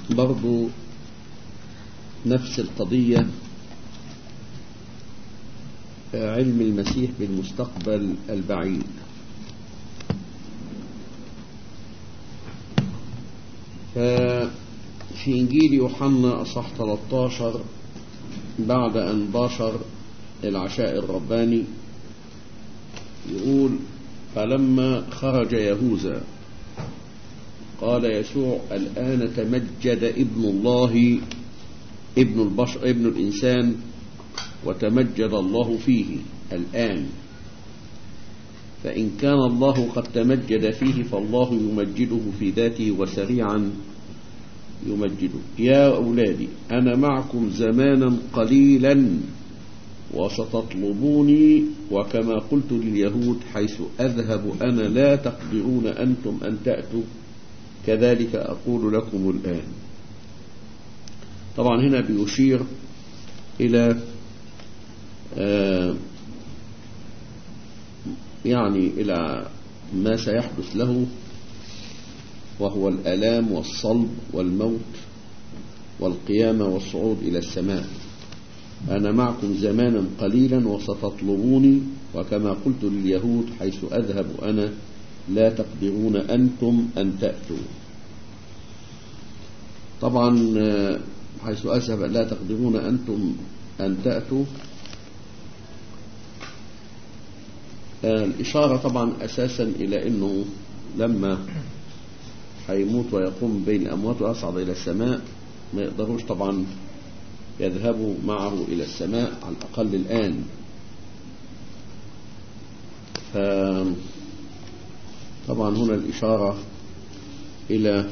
برضو نفس القضية علم المسيح بالمستقبل البعيد ففي إنجيل يوحنا أصح 13 بعد أن باشر العشاء الرباني يقول فلما خرج يهوذا قال يسوع الآن تمجد ابن الله ابن البشر ابن الإنسان وتمجد الله فيه الآن فإن كان الله قد تمجد فيه فالله يمجده في ذاته وسريعا يمجده يا أولادي أنا معكم زمانا قليلا وستطلبوني وكما قلت لليهود حيث أذهب أنا لا تقدرون أنتم أن تأتوا كذلك أقول لكم الآن طبعا هنا بيشير إلى آه يعني إلى ما سيحدث له وهو الآلام والصلب والموت والقيامة والصعود إلى السماء أنا معكم زمانا قليلا وستطلبوني وكما قلت لليهود حيث أذهب أنا لا تقدرون أنتم أن تأتوا طبعا حيث أذهب لا تقدرون أنتم أن تأتوا الإشارة طبعا أساسا إلى أنه لما هيموت ويقوم بين الأموات ويصعد إلى السماء ما يقدروش طبعا يذهبوا معه إلى السماء على الأقل الآن ف طبعا هنا الإشارة إلى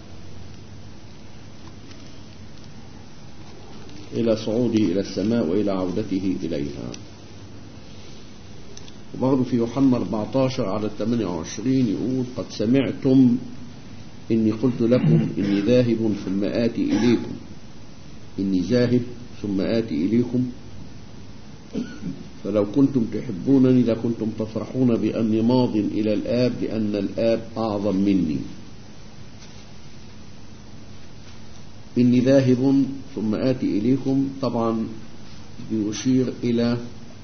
إلى صعوده إلى السماء وإلى عودته إليها وبرضه في يوحنا 14 على 28 يقول قد سمعتم إني قلت لكم إني ذاهب ثم آتي إليكم إني ذاهب ثم آتي إليكم فلو كنتم تحبونني لكنتم تفرحون بأني ماض إلى الآب لأن الآب أعظم مني إني ذاهب ثم آتي إليكم طبعا بيشير إلى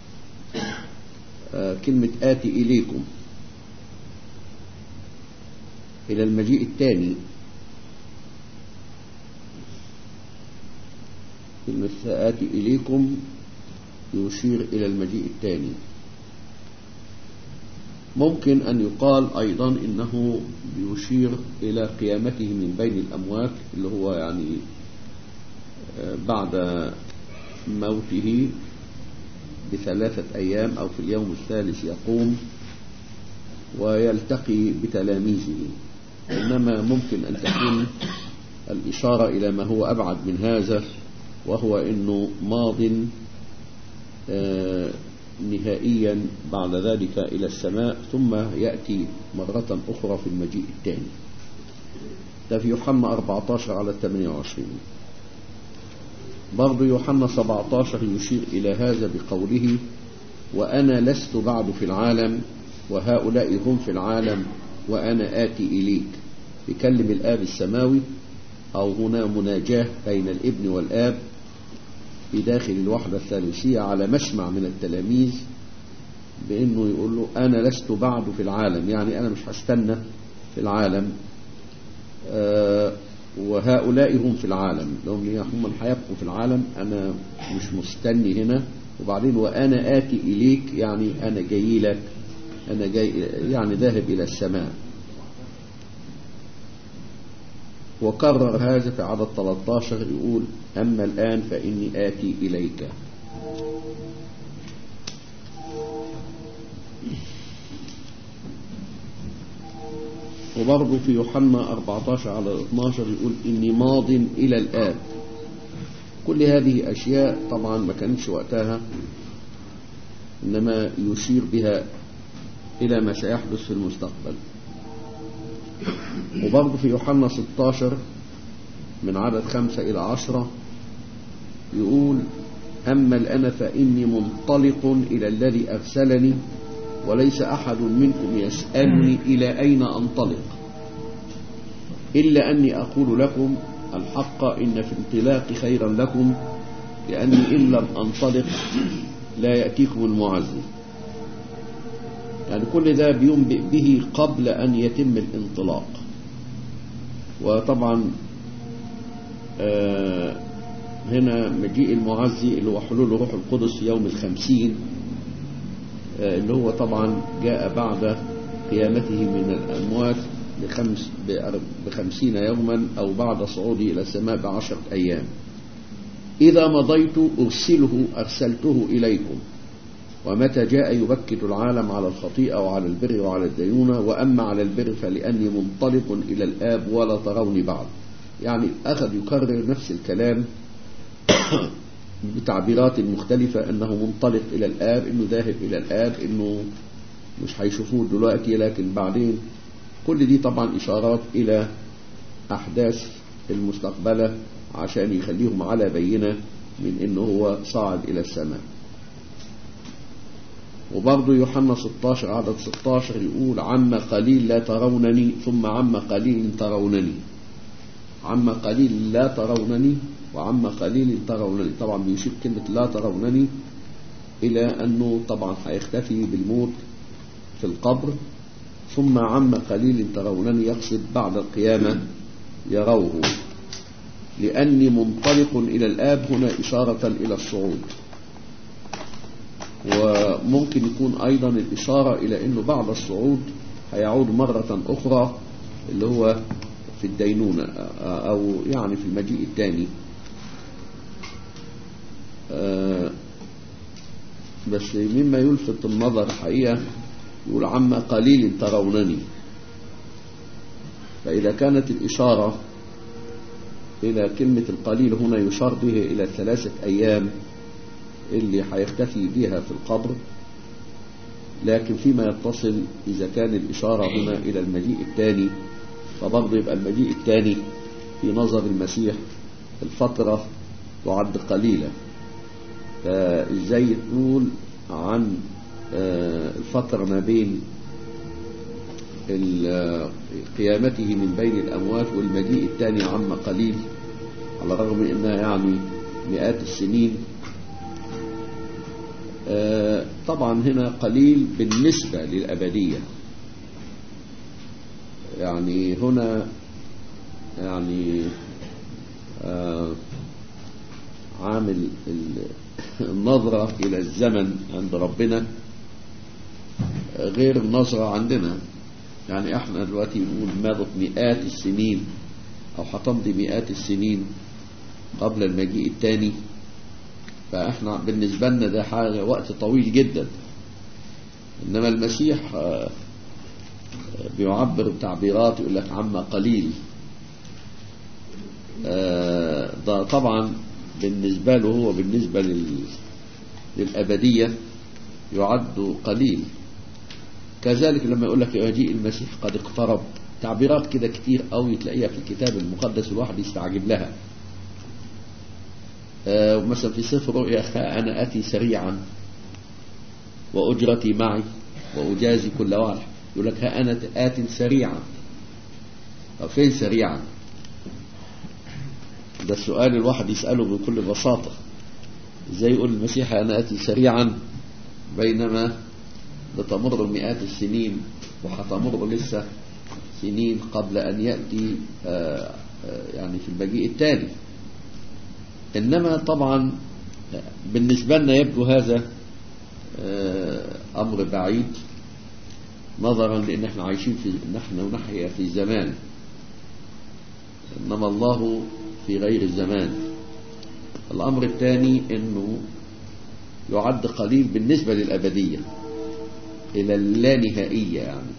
كلمة آتي إليكم إلى المجيء الثاني كلمة سآتي إليكم يشير إلى المجيء الثاني ممكن أن يقال أيضا إنه بيشير إلى قيامته من بين الأموات اللي هو يعني بعد موته بثلاثة أيام أو في اليوم الثالث يقوم ويلتقي بتلاميذه إنما ممكن أن تكون الإشارة إلى ما هو أبعد من هذا وهو أنه ماض نهائيا بعد ذلك إلى السماء ثم يأتي مرة أخرى في المجيء الثاني ده في يوحنا 14 على 28 برضو يوحنا 17 يشير إلى هذا بقوله وأنا لست بعد في العالم وهؤلاء هم في العالم وأنا آتي إليك يكلم الآب السماوي أو هنا مناجاة بين الابن والآب في داخل الوحدة الثالثية على مسمع من التلاميذ بأنه يقول له أنا لست بعد في العالم يعني أنا مش هستنى في العالم آه وهؤلاء هم في العالم لهم هم من هيبقوا في العالم أنا مش مستني هنا وبعدين وأنا آتي إليك يعني أنا جاي لك أنا جاي يعني ذاهب إلى السماء وكرر هذا في عدد 13 يقول أما الآن فإني آتي إليك وبرضه في يوحنا 14 على 12 يقول إني ماض إلى الآب كل هذه أشياء طبعا ما كانتش وقتها إنما يشير بها إلى ما سيحدث في المستقبل وبرضه في يوحنا 16 من عدد خمسة إلى عشرة يقول أما الآن فإني منطلق إلى الذي أرسلني وليس أحد منكم يسألني إلى أين أنطلق إلا أني أقول لكم الحق إن في انطلاق خيرا لكم لأني إن لم أنطلق لا يأتيكم المعزي يعني كل ده بينبئ به قبل أن يتم الانطلاق وطبعا آه هنا مجيء المعزي اللي هو حلول روح القدس يوم الخمسين آه اللي هو طبعا جاء بعد قيامته من الأموات بخمس بخمسين يوما أو بعد صعوده إلى السماء بعشرة أيام إذا مضيت أرسله أرسلته إليكم ومتى جاء يبكت العالم على الخطيئة وعلى البر وعلى الديونة وأما على البر فلأني منطلق إلى الآب ولا تروني بعد يعني أخذ يكرر نفس الكلام بتعبيرات مختلفة أنه منطلق إلى الآب أنه ذاهب إلى الآب أنه مش هيشوفوه دلوقتي لكن بعدين كل دي طبعا إشارات إلى أحداث المستقبلة عشان يخليهم على بينة من أنه هو صعد إلى السماء وبرضه يوحنا 16 عدد 16 يقول عما قليل لا ترونني ثم عما قليل ترونني عما قليل لا ترونني وعما قليل ترونني طبعا بيشير كلمة لا ترونني إلى أنه طبعا هيختفي بالموت في القبر ثم عما قليل ترونني يقصد بعد القيامة يروه لأني منطلق إلى الآب هنا إشارة إلى الصعود وممكن يكون أيضا الإشارة إلى أنه بعد الصعود هيعود مرة أخرى اللي هو في الدينونة أو يعني في المجيء الثاني بس مما يلفت النظر حقيقة يقول عما قليل ترونني فإذا كانت الإشارة إلى كلمة القليل هنا يشار به إلى ثلاثة أيام اللي هيختفي بها في القبر لكن فيما يتصل إذا كان الإشارة هنا إلى المجيء الثاني فبرضه يبقى المجيء الثاني في نظر المسيح الفترة تعد قليلة فإزاي تقول عن الفترة ما بين قيامته من بين الأموات والمجيء الثاني عما قليل على الرغم من أنها يعني مئات السنين طبعا هنا قليل بالنسبة للأبدية يعني هنا يعني عامل النظرة إلى الزمن عند ربنا غير النظرة عندنا يعني احنا دلوقتي نقول ماضت مئات السنين او هتمضي مئات السنين قبل المجيء الثاني فاحنا بالنسبة لنا ده حاجة وقت طويل جدا انما المسيح بيعبر بتعبيرات يقول لك عما قليل ده طبعا بالنسبة له هو بالنسبة لل... للأبدية يعد قليل كذلك لما يقول لك يجيء المسيح قد اقترب تعبيرات كده كتير قوي تلاقيها في الكتاب المقدس الواحد يستعجب لها آه مثلا في سفر رؤيا أنا أتي سريعا وأجرتي معي وأجازي كل واحد يقول لك ها أنا آت سريعا طب فين سريعا ده السؤال الواحد يسأله بكل بساطة ازاي يقول المسيح أنا آتي سريعا بينما بتمر مئات السنين وهتمر لسه سنين قبل أن يأتي آآ آآ يعني في المجيء التالي إنما طبعا بالنسبة لنا يبدو هذا أمر بعيد نظرا لأن احنا عايشين في نحن نحيا في زمان إنما الله في غير الزمان الأمر الثاني أنه يعد قليل بالنسبة للأبدية إلى اللانهائية يعني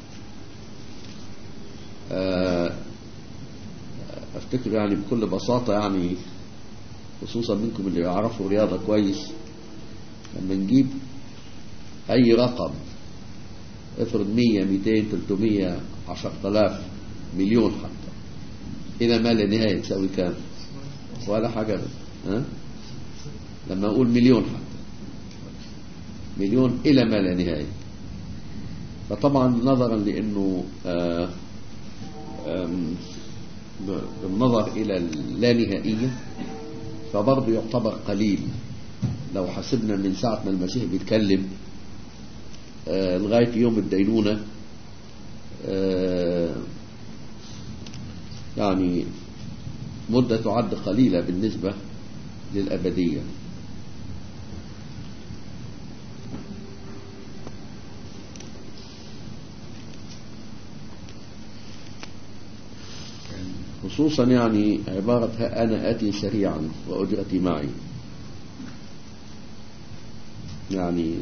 أفتكر يعني بكل بساطة يعني خصوصا منكم اللي يعرفوا رياضة كويس لما نجيب أي رقم افرض 100 200 300 10000 مليون حتى إلى ما لا نهاية تساوي كام ولا حاجة ها لما أقول مليون حتى مليون إلى ما لا نهاية فطبعا نظرا لأنه آآ آآ بالنظر إلى اللانهائية فبرضه يعتبر قليل لو حسبنا من ساعة ما المسيح بيتكلم آه لغاية يوم الدينونة آه يعني مدة تعد قليلة بالنسبة للأبدية خصوصا يعني عبارة أنا آتي سريعا وأجرتي معي يعني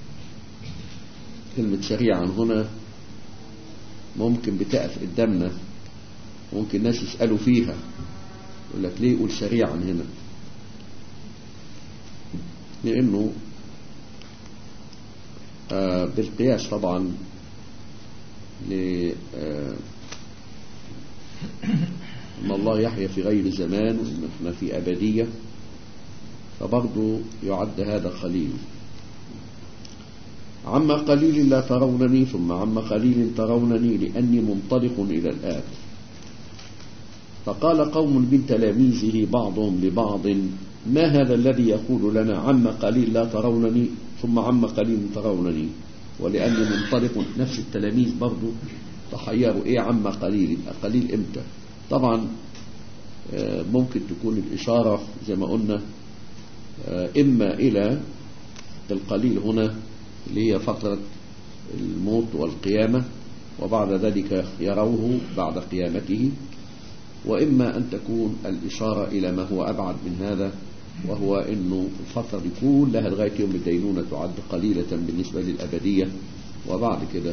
كلمة سريعا هنا ممكن بتقف قدامنا ممكن ناس يسألوا فيها يقول لك ليه يقول سريعا هنا لأنه آه بالقياس طبعا ل آه ان الله يحيا في غير زمان وان احنا في ابديه فبرضه يعد هذا قليل عما قليل لا ترونني ثم عما قليل ترونني لاني منطلق الى الاب فقال قوم من تلاميذه بعضهم لبعض ما هذا الذي يقول لنا عما قليل لا ترونني ثم عما قليل ترونني ولاني منطلق نفس التلاميذ برضه تحيروا ايه عما قليل يبقى قليل امتى طبعا ممكن تكون الإشارة زي ما قلنا إما إلى القليل هنا اللي هي فترة الموت والقيامة وبعد ذلك يروه بعد قيامته وإما أن تكون الإشارة إلى ما هو أبعد من هذا وهو أنه الفترة دي كلها لغاية يوم الدينونة تعد قليلة بالنسبة للأبدية وبعد كده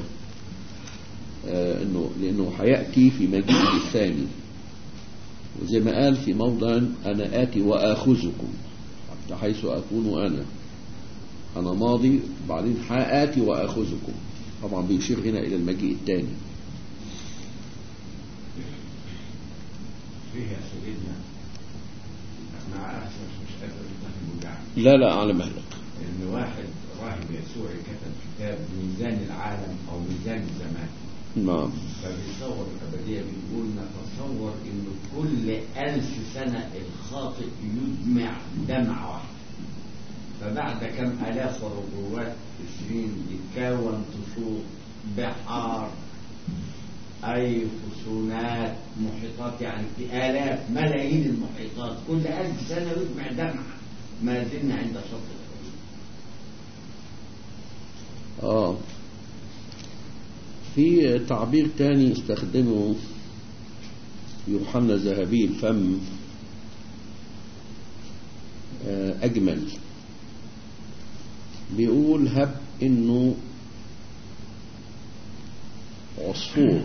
انه لانه هياتي في مجيئه الثاني وزي ما قال في موضع انا اتي واخذكم حتى حيث اكون انا انا ماضي بعدين حاتي واخذكم طبعا بيشير هنا الى المجيء الثاني فيها سيدنا مع اسف مش قادر افهم لا لا على مهلك ان واحد راهب يسوعي كتب كتاب ميزان العالم او ميزان الزمان نعم فبيصور الأبدية بيقول نتصور إن كل ألف سنة الخاطئ يجمع دمعة واحدة فبعد كم آلاف وربوات السنين يتكون تشوط بحار أي خصونات محيطات يعني في آلاف ملايين المحيطات كل ألف سنة يجمع دمعة ما زلنا عند شط الأبدية آه في تعبير تاني استخدمه يوحنا ذهبي الفم أجمل بيقول هب إنه عصفور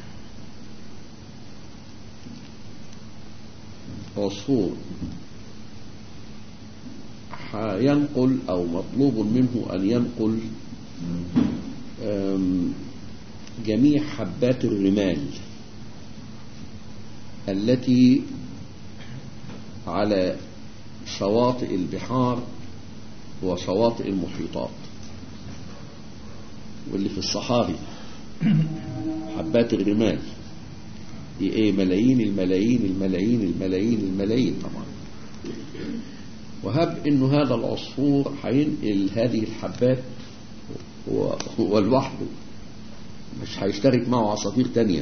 عصفور ينقل أو مطلوب منه أن ينقل جميع حبات الرمال التي على شواطئ البحار وشواطئ المحيطات واللي في الصحاري حبات الرمال دي ايه ملايين الملايين الملايين الملايين الملايين طبعا وهب انه هذا العصفور هينقل هذه الحبات هو لوحده مش هيشترك معه عصافير تانية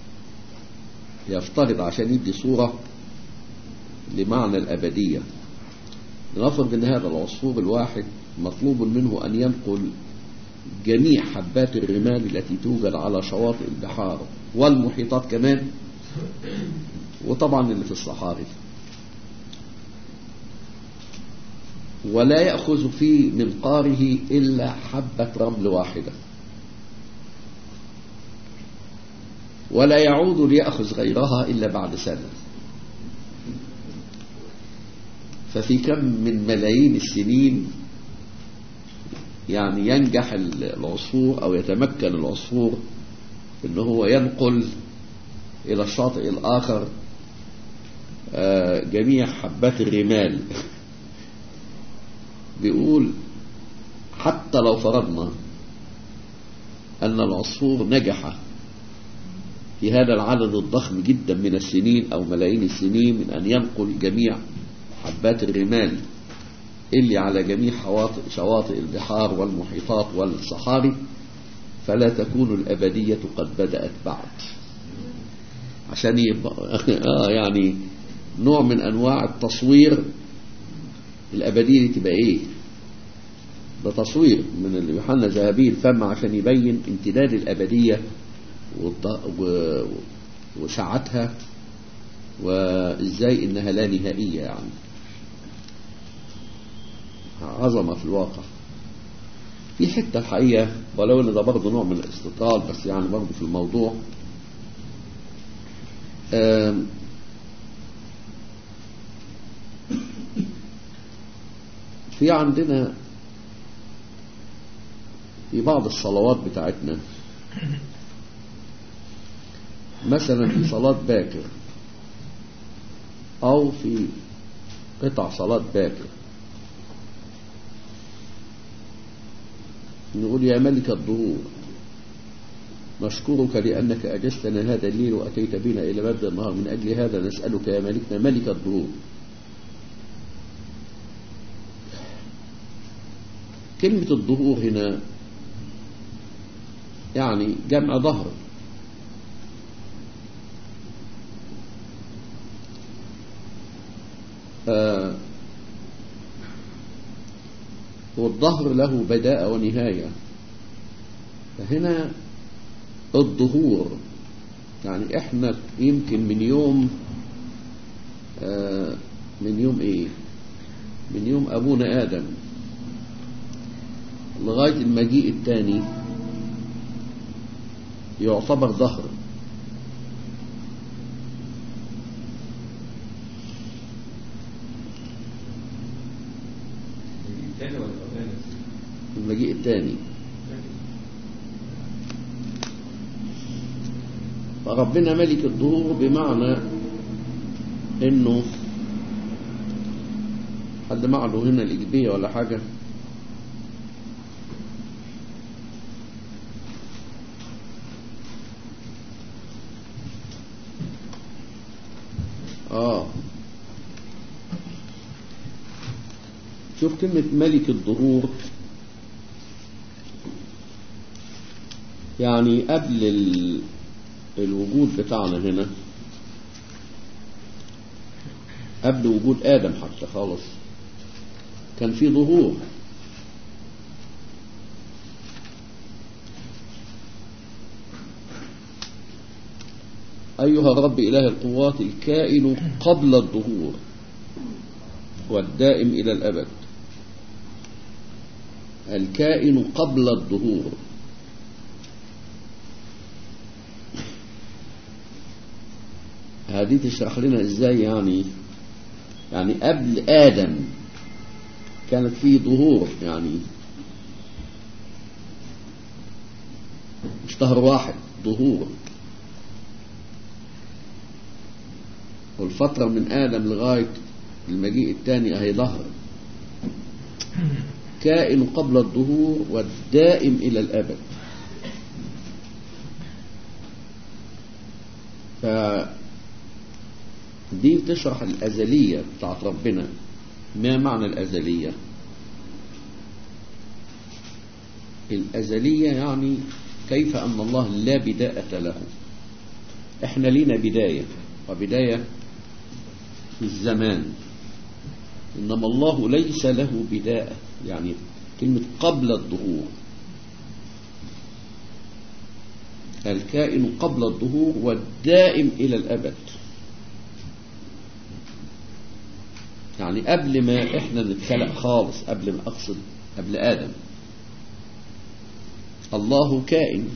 يفترض عشان يدي صورة لمعنى الأبدية لنفرض أن هذا العصفور الواحد مطلوب منه أن ينقل جميع حبات الرمال التي توجد على شواطئ البحار والمحيطات كمان وطبعا اللي في الصحاري ولا يأخذ في منقاره إلا حبة رمل واحدة ولا يعود ليأخذ غيرها إلا بعد سنة ففي كم من ملايين السنين يعني ينجح العصفور أو يتمكن العصفور إن هو ينقل إلى الشاطئ الآخر جميع حبات الرمال بيقول حتى لو فرضنا أن العصفور نجح في هذا العدد الضخم جدا من السنين أو ملايين السنين من أن ينقل جميع حبات الرمال اللي على جميع شواطئ, شواطئ البحار والمحيطات والصحاري فلا تكون الأبدية قد بدأت بعد عشان يبقى آه يعني نوع من أنواع التصوير الأبدية دي تبقى إيه ده تصوير من يوحنا ذهبي الفم عشان يبين امتداد الأبدية وسعتها وإزاي إنها لا نهائية يعني عظمة في الواقع في حتة الحقيقة ولو ان ده برضه نوع من الاستطراد بس يعني برضه في الموضوع في عندنا في بعض الصلوات بتاعتنا مثلا في صلاة باكر أو في قطع صلاة باكر نقول يا ملك الظهور نشكرك لأنك أجزتنا هذا الليل وأتيت بنا إلى مبدأ النهار من أجل هذا نسألك يا ملكنا ملك الظهور كلمة الظهور هنا يعني جمع ظهر آه والظهر له بداء ونهاية فهنا الظهور يعني احنا يمكن من يوم آه من يوم ايه من يوم ابونا ادم لغاية المجيء الثاني يعتبر ظهر المجيء الثاني فربنا ملك الظهور بمعنى انه حد ما عنده هنا الإجبية ولا حاجة اه شوف كلمة ملك الظهور يعني قبل ال... الوجود بتاعنا هنا قبل وجود آدم حتى خالص كان في ظهور أيها الرب إله القوات الكائن قبل الظهور والدائم إلى الأبد الكائن قبل الظهور هذه تشرح لنا ازاي يعني يعني قبل آدم كانت فيه ظهور يعني مش شهر واحد ظهور والفترة من آدم لغاية المجيء الثاني أهي ظهر كائن قبل الظهور والدائم إلى الأبد فدي بتشرح الأزلية بتاعت ربنا ما معنى الأزلية الأزلية يعني كيف أن الله لا بداية له احنا لينا بداية وبداية في الزمان إنما الله ليس له بداية يعني كلمة قبل الظهور الكائن قبل الظهور والدائم إلى الأبد يعني قبل ما احنا نتخلق خالص قبل ما أقصد قبل آدم الله كائن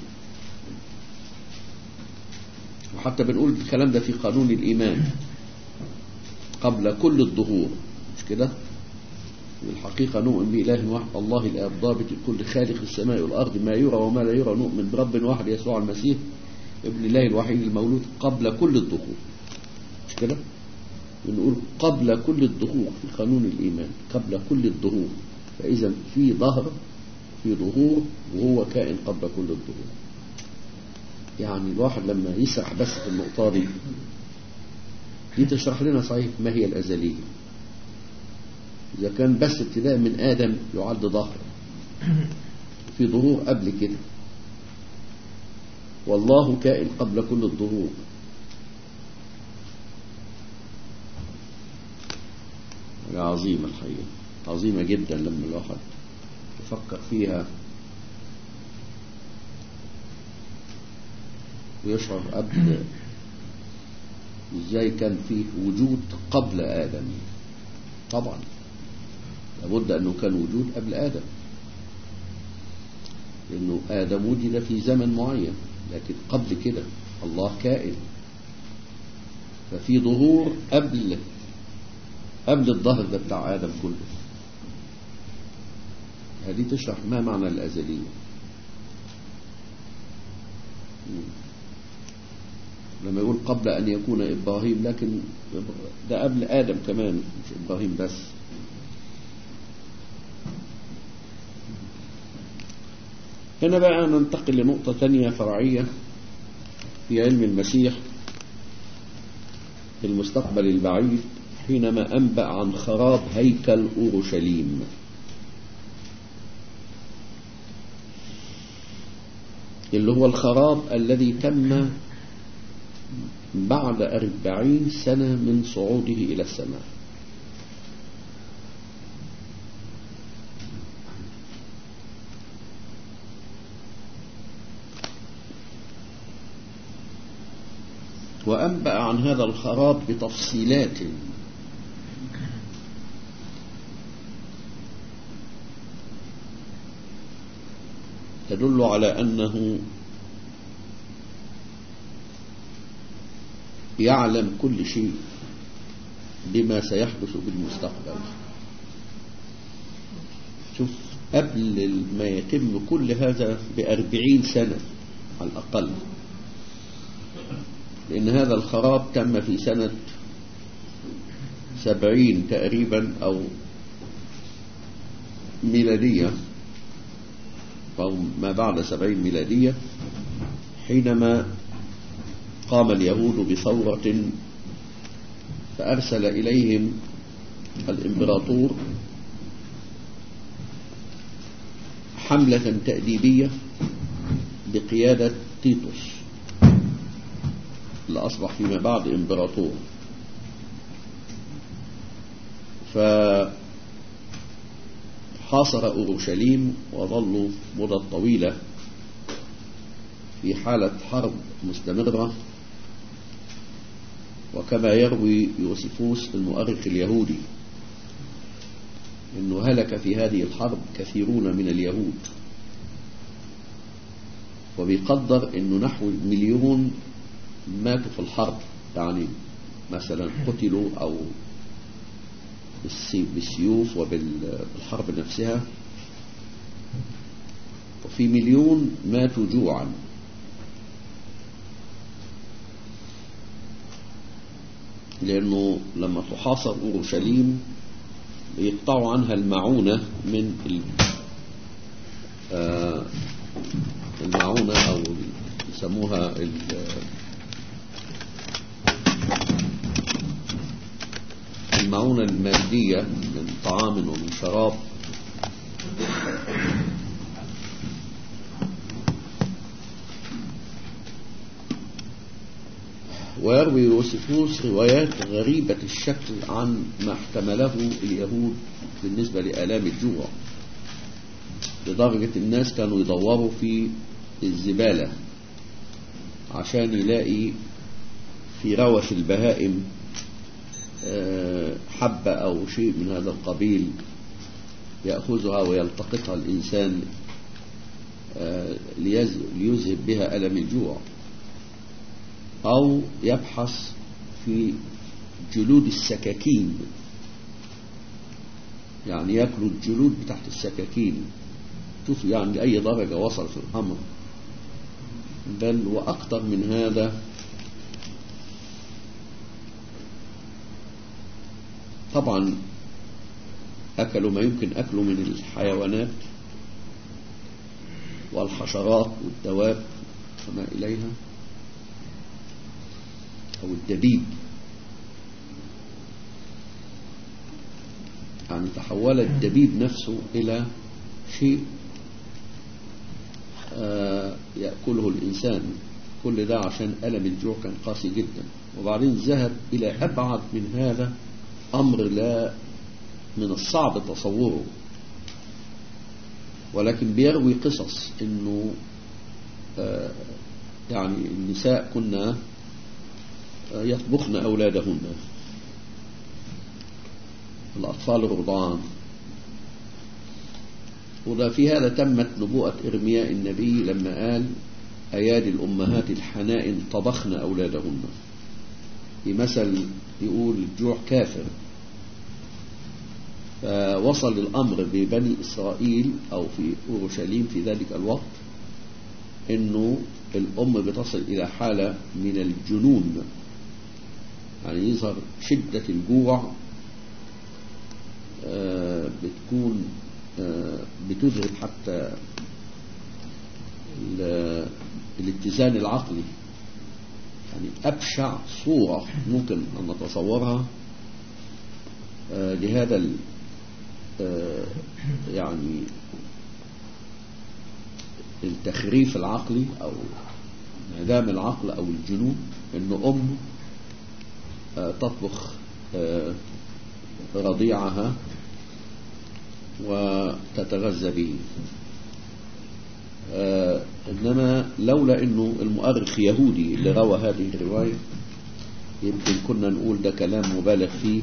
وحتى بنقول الكلام ده في قانون الإيمان قبل كل الظهور مش كده الحقيقة نؤمن بإله واحد الله الآب ضابط الكل خالق السماء والأرض ما يرى وما لا يرى نؤمن برب واحد يسوع المسيح ابن الله الوحيد المولود قبل كل الظهور مش كده بنقول قبل كل الظهور في قانون الإيمان قبل كل الظهور فإذا في ظهر في ظهور وهو كائن قبل كل الظهور يعني الواحد لما يسرح بس في النقطة دي دي تشرح لنا صحيح ما هي الأزلية إذا كان بس ابتداء من آدم يعد ظهر في ظهور قبل كده والله كائن قبل كل الظهور حاجة عظيمة الحقيقة عظيمة جدا لما الواحد يفكر فيها ويشعر قبل ازاي كان فيه وجود قبل آدم طبعا لابد أنه كان وجود قبل آدم لأنه آدم وجد في زمن معين لكن قبل كده الله كائن ففي ظهور قبل قبل الظهر ده بتاع آدم كله هذه تشرح ما معنى الأزلية لما يقول قبل أن يكون إبراهيم لكن ده قبل آدم كمان مش إبراهيم بس هنا بقى ننتقل لنقطة ثانية فرعية في علم المسيح في المستقبل البعيد حينما أنبأ عن خراب هيكل أورشليم اللي هو الخراب الذي تم بعد أربعين سنة من صعوده إلى السماء وأنبأ عن هذا الخراب بتفصيلات تدل على أنه يعلم كل شيء بما سيحدث في المستقبل شوف قبل ما يتم كل هذا بأربعين سنة على الأقل لأن هذا الخراب تم في سنة سبعين تقريبا أو ميلادية أو ما بعد سبعين ميلادية حينما قام اليهود بثورة فأرسل إليهم الإمبراطور حملة تأديبية بقيادة تيتوس اللي أصبح فيما بعد إمبراطور فحاصر أورشليم وظلوا مدة طويلة في حالة حرب مستمرة وكما يروي يوسفوس المؤرخ اليهودي انه هلك في هذه الحرب كثيرون من اليهود وبيقدر انه نحو مليون ماتوا في الحرب يعني مثلا قتلوا او بالسيوف وبالحرب نفسها وفي مليون ماتوا جوعا لأنه لما تحاصر أورشليم يقطعوا عنها المعونة من المعونة أو يسموها المعونة المادية من طعام ومن شراب ويروي يوسفوس روايات غريبة الشكل عن ما احتمله اليهود بالنسبة لآلام الجوع لدرجة الناس كانوا يدوروا في الزبالة عشان يلاقي في روث البهائم حبة أو شيء من هذا القبيل يأخذها ويلتقطها الإنسان ليذهب بها ألم الجوع أو يبحث في جلود السكاكين يعني ياكلوا الجلود بتاعت السكاكين شوف يعني لأي درجة وصل في الأمر بل وأكثر من هذا طبعا أكلوا ما يمكن أكله من الحيوانات والحشرات والدواب وما إليها أو الدبيب يعني تحول الدبيب نفسه إلى شيء آه، يأكله الإنسان كل ده عشان ألم الجوع كان قاسي جدا وبعدين ذهب إلى أبعد من هذا أمر لا من الصعب تصوره ولكن بيروي قصص انه آه، يعني النساء كنا آه، يطبخن اولادهن الاطفال الرضعان وده في هذا تمت نبوءة إرمياء النبي لما قال أيادي الأمهات الحنائن طبخن أولادهن في مثل يقول الجوع كافر فوصل الأمر ببني إسرائيل أو في أورشليم في ذلك الوقت أنه الأم بتصل إلى حالة من الجنون يعني يظهر شدة الجوع آه، بتكون آه، بتذهب حتى ال- الاتزان العقلي يعني أبشع صورة ممكن أن نتصورها آه، لهذا ال- آه، يعني التخريف العقلي أو انعدام العقل أو الجنون أن أم آه، تطبخ آه، رضيعها وتتغذى به آه، إنما لولا أنه المؤرخ يهودي اللي روى هذه الرواية يمكن كنا نقول ده كلام مبالغ فيه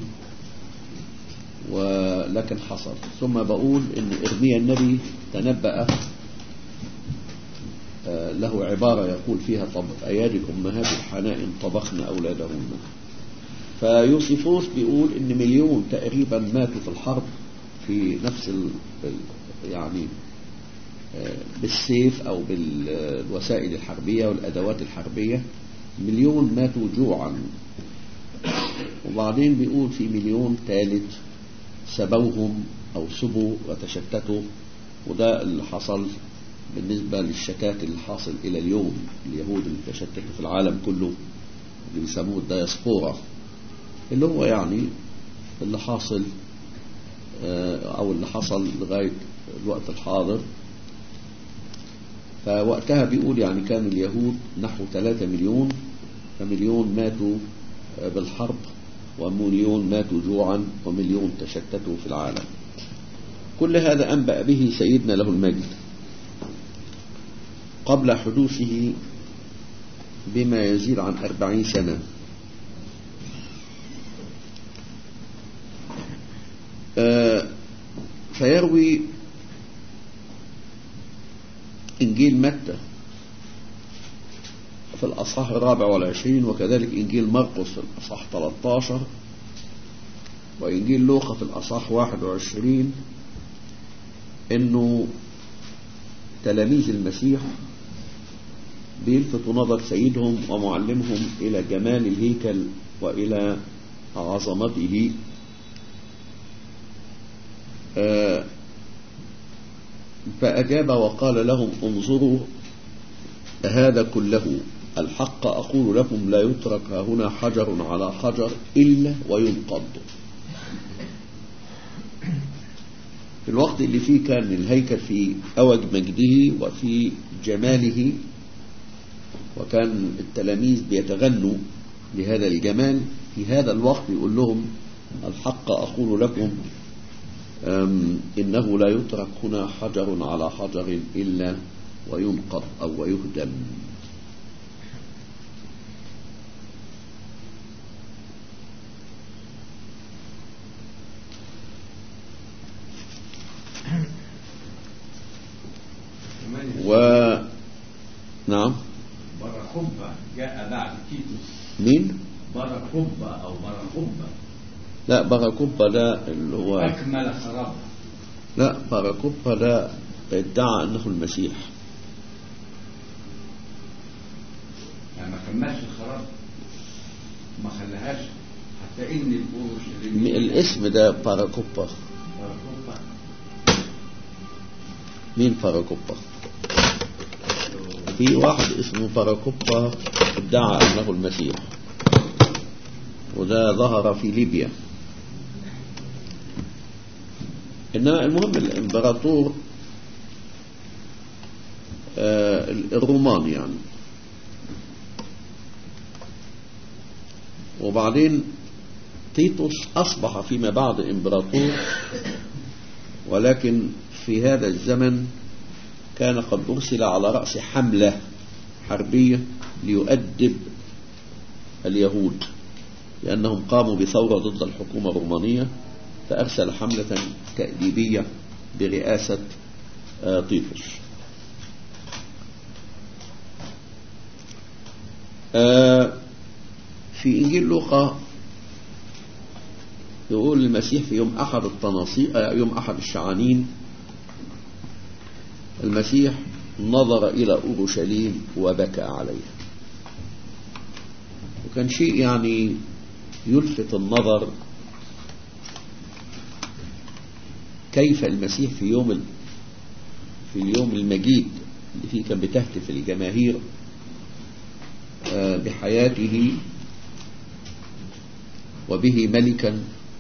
ولكن حصل ثم بقول ان ارميا النبي تنبأ آه، له عبارة يقول فيها طب أيادي الأمهات الحنائن طبخن أولادهن فيوسيفوس بيقول ان مليون تقريبا ماتوا في الحرب في نفس ال ال- يعني آه، بالسيف او بالوسائل الحربية والادوات الحربية مليون ماتوا جوعا وبعدين بيقول في مليون ثالث سبوهم او سبوا وتشتتوا وده اللي حصل بالنسبة للشتات اللي حاصل الى اليوم اليهود اللي تشتتوا في العالم كله اللي بيسموه الدياسبورا اللي هو يعني اللي حاصل آه، او اللي حصل لغاية الوقت الحاضر فوقتها بيقول يعني كان اليهود نحو 3 مليون فمليون ماتوا آه، بالحرب ومليون ماتوا جوعا ومليون تشتتوا في العالم كل هذا أنبأ به سيدنا له المجد قبل حدوثه بما يزيد عن أربعين سنة آه، فيروي إنجيل متى في الأصحاح الرابع والعشرين وكذلك إنجيل مرقس في الأصحاح 13 وإنجيل لوقا في الأصحاح 21 إنه تلاميذ المسيح بيلفتوا نظر سيدهم ومعلمهم إلى جمال الهيكل وإلى عظمته آه، فأجاب وقال لهم انظروا هذا كله الحق أقول لكم لا يترك هنا حجر على حجر إلا وينقض في الوقت اللي فيه كان الهيكل في أوج مجده وفي جماله وكان التلاميذ بيتغنوا بهذا الجمال في هذا الوقت يقول لهم الحق أقول لكم أم، إنه لا يترك هنا حجر على حجر إلا وينقض أو ويهدم كمان و نعم برخبة جاء بعد تيتوس مين برخبة أو برخبة لا باراكوبا ده اللي هو أكمل خرابها لا باراكوبا ده ادعى انه المسيح يعني ما كملش الخراب ما خلاهاش حتى إن القروش م- الاسم ده باراكوبا برخبة مين باراكوبا في واحد اسمه باراكوبا ادعى انه المسيح وده ظهر في ليبيا إنما المهم الإمبراطور آه الرومان يعني وبعدين تيتوس أصبح فيما بعد إمبراطور ولكن في هذا الزمن كان قد أرسل على رأس حملة حربية ليؤدب اليهود لأنهم قاموا بثورة ضد الحكومة الرومانية فأرسل حملة تأديبية برئاسة طيطس في إنجيل لوقا يقول المسيح في يوم أحد التناصير يوم أحد الشعانين المسيح نظر إلى أورشليم وبكى عليها وكان شيء يعني يلفت النظر كيف المسيح في يوم في اليوم المجيد اللي فيه كان بتهتف الجماهير بحياته وبه ملكا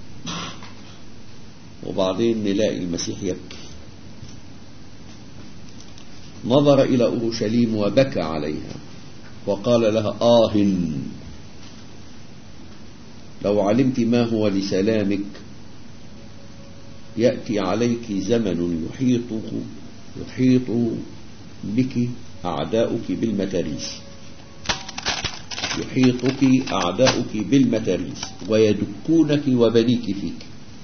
وبعدين نلاقي المسيح يبكي نظر إلى أورشليم وبكى عليها وقال لها آه لو علمت ما هو لسلامك يأتي عليك زمن يحيطك يحيط بك أعداؤك بالمتاريس يحيطك أعداؤك بالمتاريس ويدكونك وبنيك فيك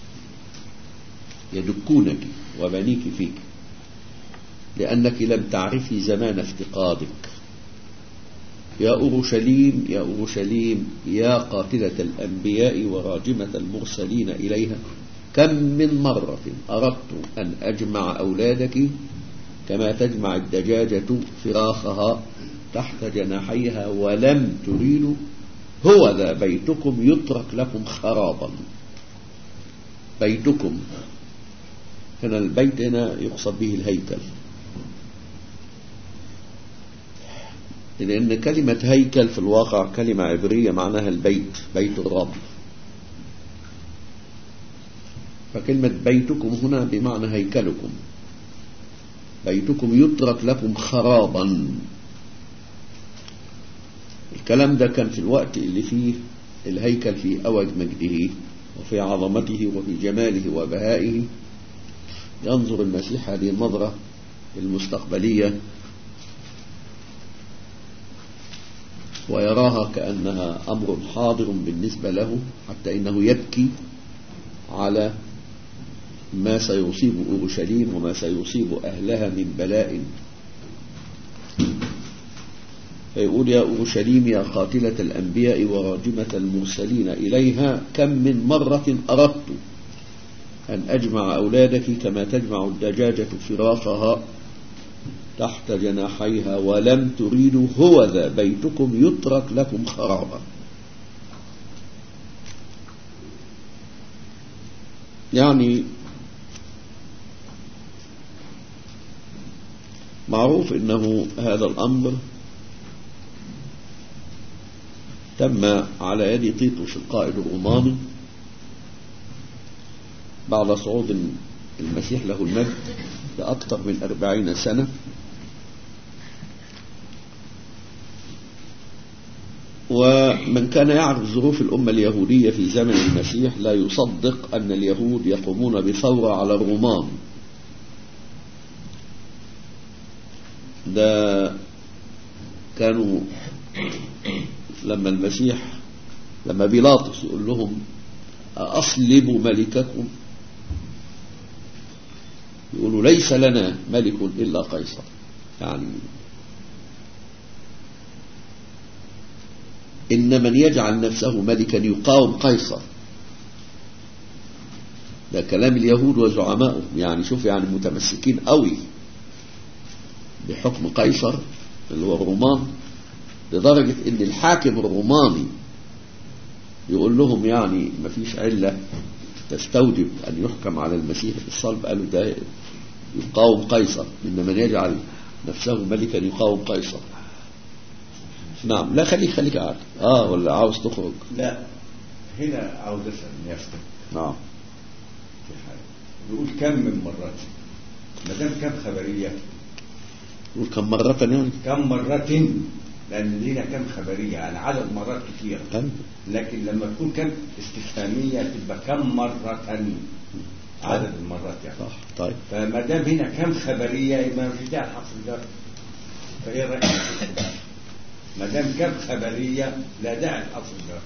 يدكونك وبنيك فيك لأنك لم تعرفي زمان افتقادك يا أورشليم يا أورشليم يا قاتلة الأنبياء وراجمة المرسلين إليها كم من مرة أردت أن أجمع أولادك كما تجمع الدجاجة فراخها تحت جناحيها ولم تريدوا هو ذا بيتكم يترك لكم خرابا بيتكم هنا البيت هنا يقصد به الهيكل لأن كلمة هيكل في الواقع كلمة عبرية معناها البيت بيت الرب فكلمة بيتكم هنا بمعنى هيكلكم بيتكم يترك لكم خرابا الكلام ده كان في الوقت اللي فيه الهيكل في أوج مجده وفي عظمته وفي جماله وبهائه ينظر المسيح هذه النظرة المستقبلية ويراها كأنها أمر حاضر بالنسبة له حتى إنه يبكي على ما سيصيب أورشليم وما سيصيب أهلها من بلاء فيقول يا أورشليم يا قاتلة الأنبياء وراجمة المرسلين إليها كم من مرة أردت أن أجمع أولادك كما تجمع الدجاجة فراخها تحت جناحيها ولم تريدوا هو ذا بيتكم يترك لكم خرابا يعني معروف انه هذا الامر تم على يد تيتوس القائد الروماني بعد صعود المسيح له المجد لأكثر من أربعين سنة ومن كان يعرف ظروف الأمة اليهودية في زمن المسيح لا يصدق أن اليهود يقومون بثورة على الرومان ده كانوا لما المسيح لما بيلاطس يقول لهم أصلب ملككم يقولوا ليس لنا ملك إلا قيصر يعني إن من يجعل نفسه ملكا يقاوم قيصر ده كلام اليهود وزعمائهم يعني شوف يعني متمسكين قوي بحكم قيصر اللي هو الرومان لدرجة ان الحاكم الروماني يقول لهم يعني ما فيش علة تستوجب ان يحكم على المسيح بالصلب قالوا ده يقاوم قيصر ان من يجعل نفسه ملكا يقاوم قيصر نعم لا خليك خليك قاعد اه ولا عاوز تخرج لا هنا عاوز اسال نفسك نعم في حاجه بيقول كم من مرات ما دام كم خبريه يقول كم مرة يعني كم مرة لأن لينا كم خبرية يعني عدد مرات كثيرة كم لكن لما تكون كم استفهامية تبقى كم مرة عدد المرات يعني صح طيب فما دام هنا كم خبرية يبقى ما في داعي لحصر الجر فإيه رأيك في كده؟ ما دام كم خبرية لا داعي لحصر الجر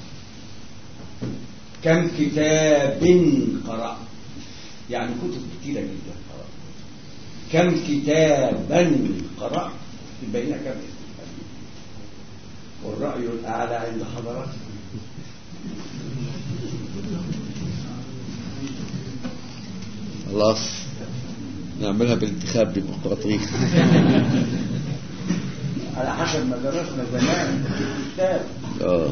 كم كتاب قرأت يعني كتب كتيرة جدا قرأت كم كتابا قرأت يبقى هنا كم استفهامية والرأي الأعلى عند حضراتكم خلاص نعملها بالانتخاب ديمقراطية على حسب ما درسنا زمان في الكتاب اه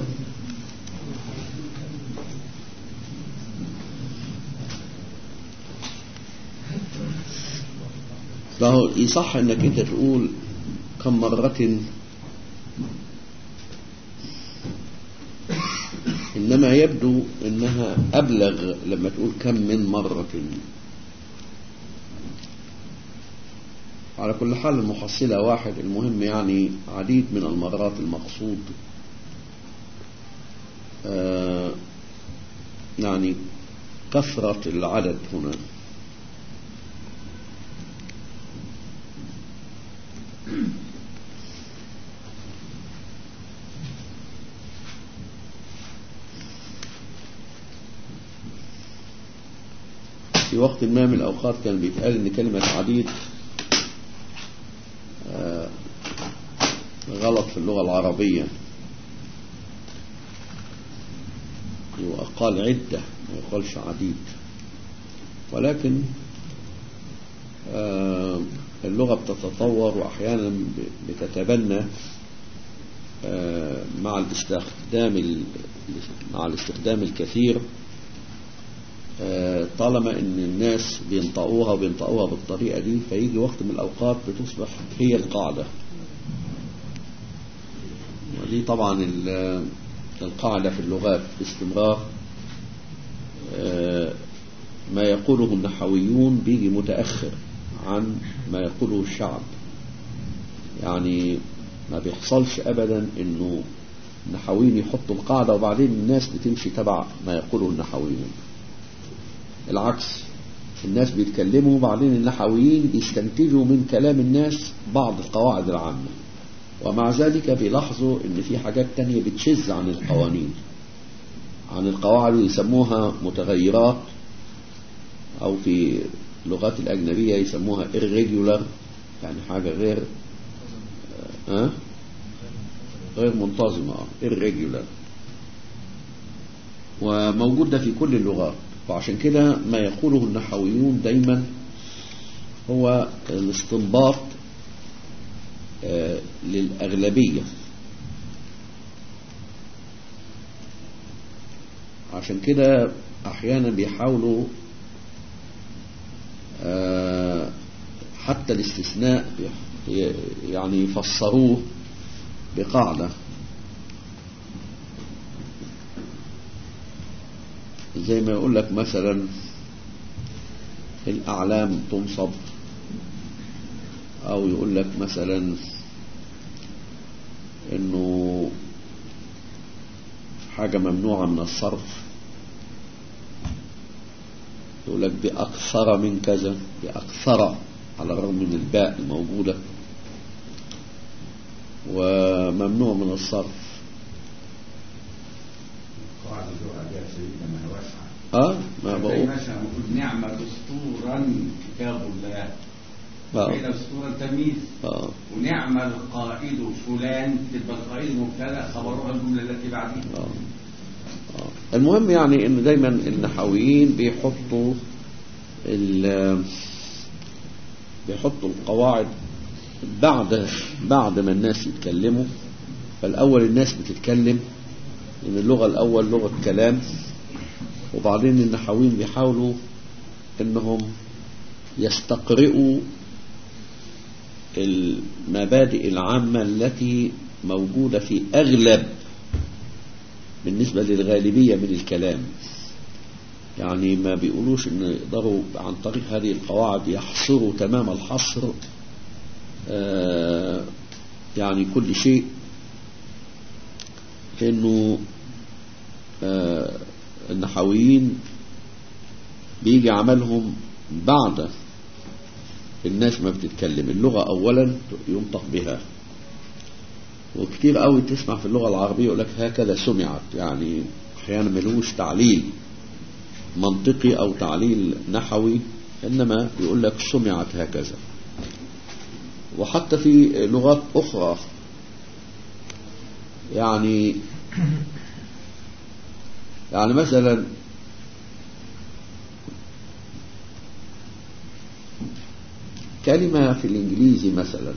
فهو يصح انك انت تقول كم مرة انما يبدو انها ابلغ لما تقول كم من مرة على كل حال المحصلة واحد المهم يعني عديد من المرات المقصود آه يعني كثرة العدد هنا في وقت ما من الأوقات كان بيتقال إن كلمة عديد آه، غلط في اللغة العربية يقال عدة ما يقالش عديد ولكن آه، اللغة بتتطور وأحيانا ب- بتتبنى آه، مع الاستخدام ال- مع الاستخدام الكثير آه، طالما ان الناس بينطقوها وبينطقوها بالطريقة دي فيجي وقت من الاوقات بتصبح هي القاعدة ودي طبعا ال- القاعدة في اللغات باستمرار آه، ما يقوله النحويون بيجي متأخر عن ما يقوله الشعب يعني ما بيحصلش ابدا انه النحويين يحطوا القاعدة وبعدين الناس بتمشي تبع ما يقوله النحويون العكس الناس بيتكلموا وبعدين النحويين بيستنتجوا من كلام الناس بعض القواعد العامة ومع ذلك بيلاحظوا ان في حاجات تانية بتشذ عن القوانين عن القواعد يسموها متغيرات او في اللغات الاجنبية يسموها irregular يعني حاجة غير أه؟ غير منتظمة آه، irregular وموجود ده في كل اللغات وعشان كده ما يقوله النحويون دايما هو الاستنباط آه، للأغلبية عشان كده أحيانا بيحاولوا آه، حتى الاستثناء ي- يعني يفسروه بقاعدة زي ما يقول لك مثلا الأعلام تنصب أو يقول لك مثلا إنه حاجة ممنوعة من الصرف يقول لك بأكثر من كذا بأكثر على الرغم من الباء الموجودة وممنوع من الصرف قواعد اللغة دي يا سيدنا ما هي واسعة اه ما زي بقول مثلا المفروض نعمة دستورا كتاب الله اه بين دستورا تمييز اه ونعم القائد فلان تبقى القائد مبتدا خبرها الجمله التي بعدها آه. آه. المهم يعني ان دايما النحويين بيحطوا ال بيحطوا القواعد بعد بعد ما الناس يتكلموا فالاول الناس بتتكلم ان اللغه الاول لغه كلام وبعدين النحويين بيحاولوا انهم يستقرئوا المبادئ العامة التي موجودة في أغلب بالنسبة للغالبية من الكلام يعني ما بيقولوش ان يقدروا عن طريق هذه القواعد يحصروا تمام الحصر آه يعني كل شيء لانه آه النحويين بيجي عملهم بعد الناس ما بتتكلم اللغة اولا ينطق بها وكتير قوي تسمع في اللغة العربية يقول لك هكذا سمعت يعني احيانا ملوش تعليل منطقي او تعليل نحوي انما يقول لك سمعت هكذا وحتى في لغات اخرى يعني يعني مثلا كلمة في الانجليزي مثلا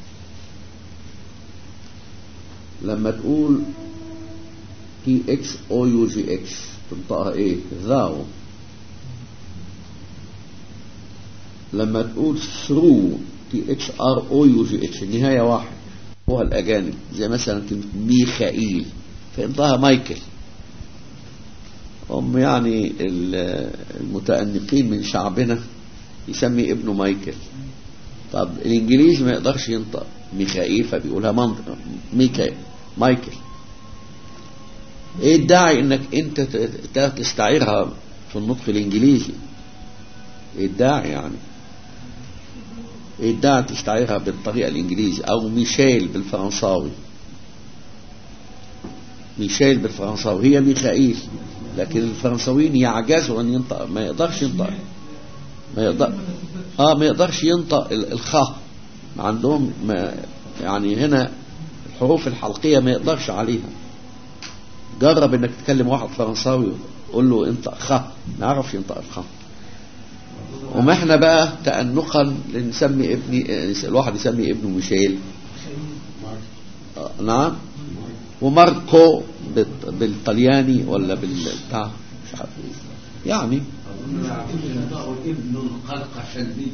لما تقول تي اكس او يو جي اكس تنطقها ايه ذاو لما تقول ثرو تي اتش ار او يو جي اتش النهايه واحد هو الاجانب زي مثلا كلمه ميخائيل فينطقها مايكل هم يعني المتأنقين من شعبنا يسمي ابنه مايكل طب الانجليزي ما يقدرش ينطق ميخائيل فبيقولها منطق ميكا مايكل ايه الداعي انك انت تستعيرها في النطق الانجليزي ايه الداعي يعني ايه الداعي تستعيرها بالطريقة الانجليزي او ميشيل بالفرنساوي ميشيل بالفرنساوي هي ميخائيل لكن الفرنساويين يعجزوا ان ينطق ما يقدرش ينطق ما يقدر اه ما يقدرش ينطق الخاء عندهم ما يعني هنا الحروف الحلقية ما يقدرش عليها جرب انك تكلم واحد فرنساوي قول له انطق خ ما يعرفش ينطق الخ وما احنا بقى تأنقا نسمي ابني الواحد يسمي ابنه ميشيل آه نعم وماركو بالطلياني ولا بالبتاع مش عارف يعني ابن القرقشندي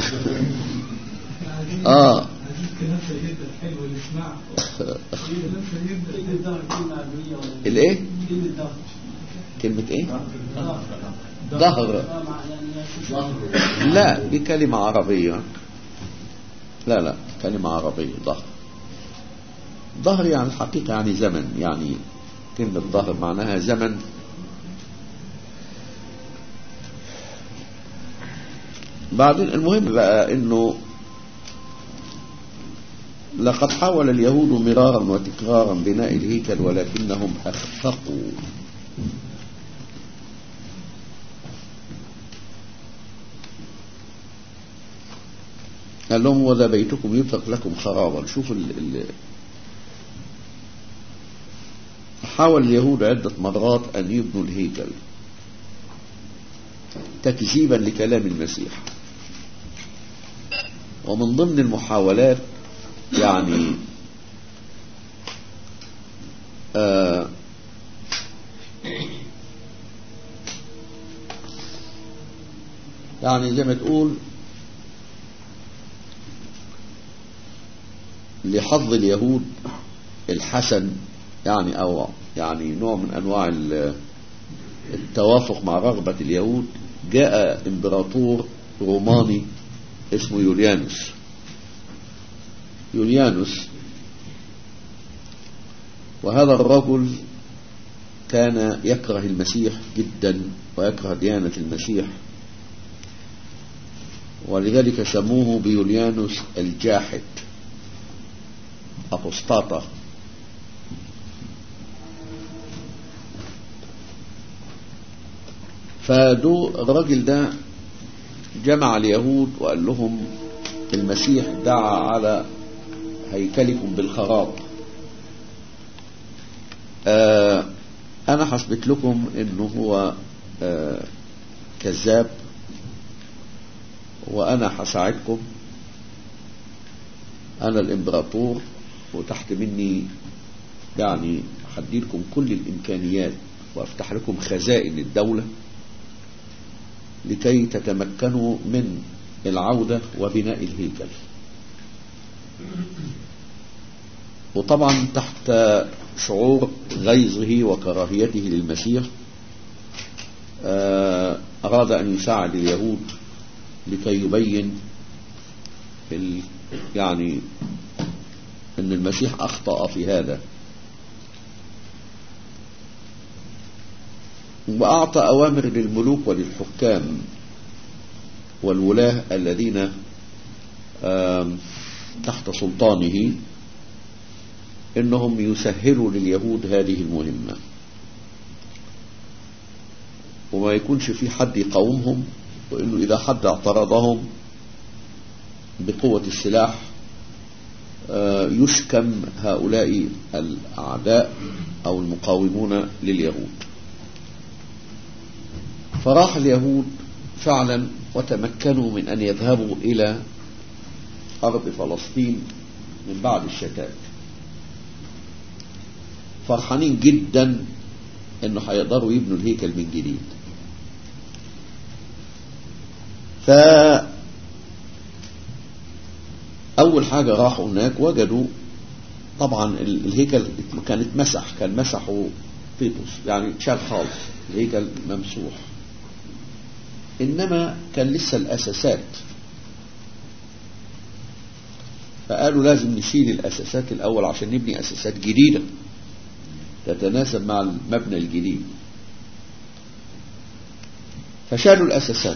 اه الايه كلمة ايه ظهر لا دي كلمة عربية لا لا كلمة عربية ظهر ظهر يعني الحقيقة يعني زمن يعني كلمة ظهر معناها زمن بعدين المهم بقى انه لقد حاول اليهود مرارا وتكرارا بناء الهيكل ولكنهم اخفقوا قال لهم وذا بيتكم يترك لكم خرابا شوفوا ال ال حاول اليهود عدة مرات أن يبنوا الهيكل تكذيبا لكلام المسيح ومن ضمن المحاولات يعني آه يعني زي ما تقول لحظ اليهود الحسن يعني او يعني نوع من انواع التوافق مع رغبة اليهود جاء امبراطور روماني اسمه يوليانوس يوليانوس وهذا الرجل كان يكره المسيح جدا ويكره ديانة المسيح ولذلك سموه بيوليانوس الجاحد أبوسطاطة فدو الراجل ده جمع اليهود وقال لهم المسيح دعا على هيكلكم بالخراب آه انا حسبت لكم انه هو آه كذاب وانا هساعدكم انا الامبراطور وتحت مني يعني هديلكم كل الامكانيات وافتح لكم خزائن الدولة لكي تتمكنوا من العودة وبناء الهيكل وطبعا تحت شعور غيظه وكراهيته للمسيح أراد أن يساعد اليهود لكي يبين ال يعني أن المسيح أخطأ في هذا وأعطى أوامر للملوك وللحكام والولاة الذين تحت سلطانه انهم يسهلوا لليهود هذه المهمة وما يكونش في حد يقاومهم وانه اذا حد اعترضهم بقوة السلاح يشكم هؤلاء الاعداء او المقاومون لليهود فراح اليهود فعلا وتمكنوا من ان يذهبوا الى ارض فلسطين من بعد الشتات فرحانين جدا انه هيقدروا يبنوا الهيكل من جديد ف اول حاجة راحوا هناك وجدوا طبعا الهيكل كان اتمسح كان مسحوا طيطس يعني اتشال خالص الهيكل ممسوح انما كان لسه الاساسات فقالوا لازم نشيل الاساسات الاول عشان نبني اساسات جديده تتناسب مع المبنى الجديد فشالوا الأساسات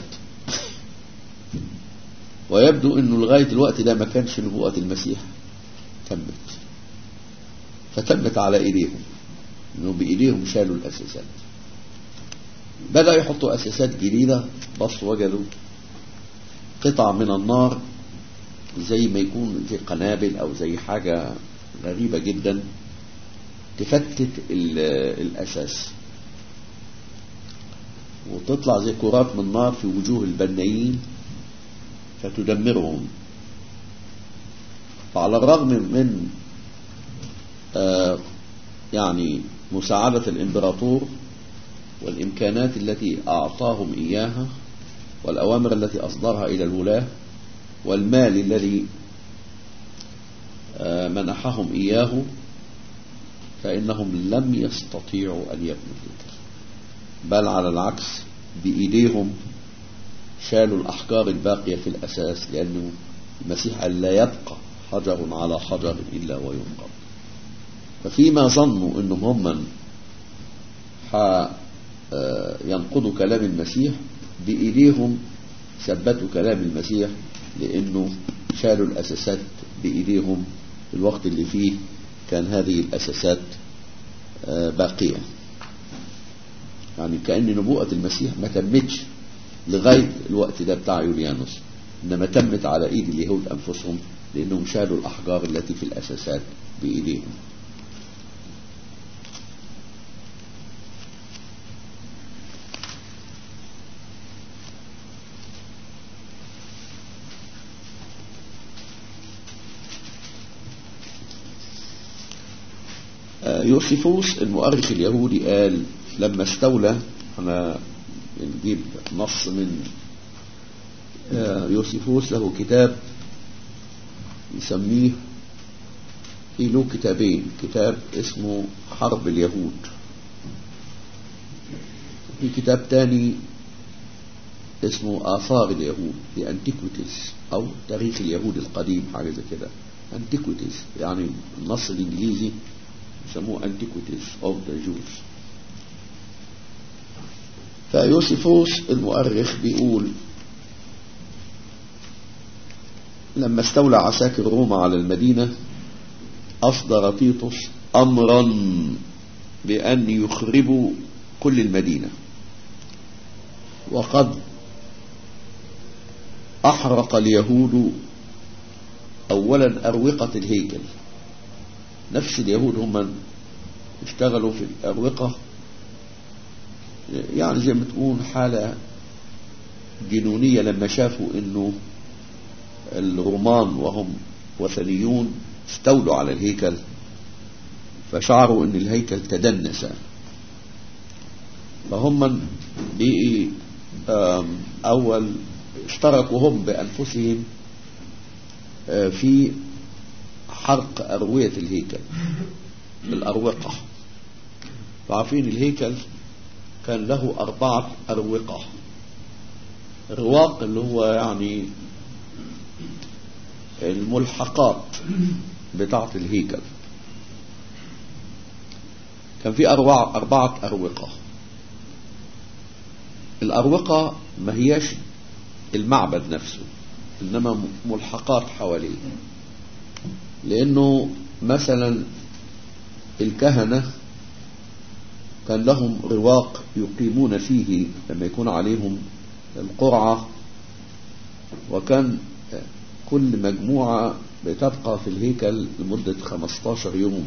ويبدو أنه لغاية الوقت ده ما كانش نبوءة المسيح تمت فتمت على إيديهم أنه بإيديهم شالوا الأساسات بدأ يحطوا أساسات جديدة بص وجدوا قطع من النار زي ما يكون زي قنابل أو زي حاجة غريبة جدا تفتت الأساس وتطلع زي كرات من نار في وجوه البنايين فتدمرهم فعلى الرغم من آه يعني مساعدة الإمبراطور والإمكانات التي أعطاهم إياها والأوامر التي أصدرها إلى الولاة والمال الذي آه منحهم إياه فإنهم لم يستطيعوا أن يبنوا الهيكل بل على العكس بإيديهم شالوا الأحجار الباقية في الأساس لأنه المسيح قال لا يبقى حجر على حجر إلا وينقض ففيما ظنوا أنهم هم ينقضوا كلام المسيح بإيديهم ثبتوا كلام المسيح لأنه شالوا الأساسات بإيديهم في الوقت اللي فيه كان هذه الأساسات باقية يعني كأن نبوءة المسيح ما تمتش لغاية الوقت ده بتاع يوليانوس إنما تمت على إيد اليهود أنفسهم لأنهم شالوا الأحجار التي في الأساسات بإيديهم يوسيفوس المؤرخ اليهودي قال لما استولى انا نجيب نص من يوسيفوس له كتاب يسميه في له كتابين كتاب اسمه حرب اليهود في كتاب تاني اسمه آثار اليهود The Antiquities أو تاريخ اليهود القديم حاجة زي كده Antiquities يعني النص الإنجليزي يسموه Antiquities of the Jews فيوسيفوس المؤرخ بيقول لما استولى عساكر روما على المدينة أصدر تيتوس أمرا بأن يخربوا كل المدينة وقد أحرق اليهود أولا أروقة الهيكل نفس اليهود هم اشتغلوا في الأروقة يعني زي ما تكون حالة جنونية لما شافوا انه الرومان وهم وثنيون استولوا على الهيكل فشعروا ان الهيكل تدنس فهم بقي اول اشتركوا هم بانفسهم في حرق اروية الهيكل الأروقة فعارفين الهيكل كان له أربعة أروقة رواق اللي هو يعني الملحقات بتاعة الهيكل كان في أربعة, أربعة أروقة الأروقة ما هياش المعبد نفسه إنما ملحقات حواليه لأنه مثلا الكهنة كان لهم رواق يقيمون فيه لما يكون عليهم القرعة وكان كل مجموعة بتبقى في الهيكل لمدة 15 يوم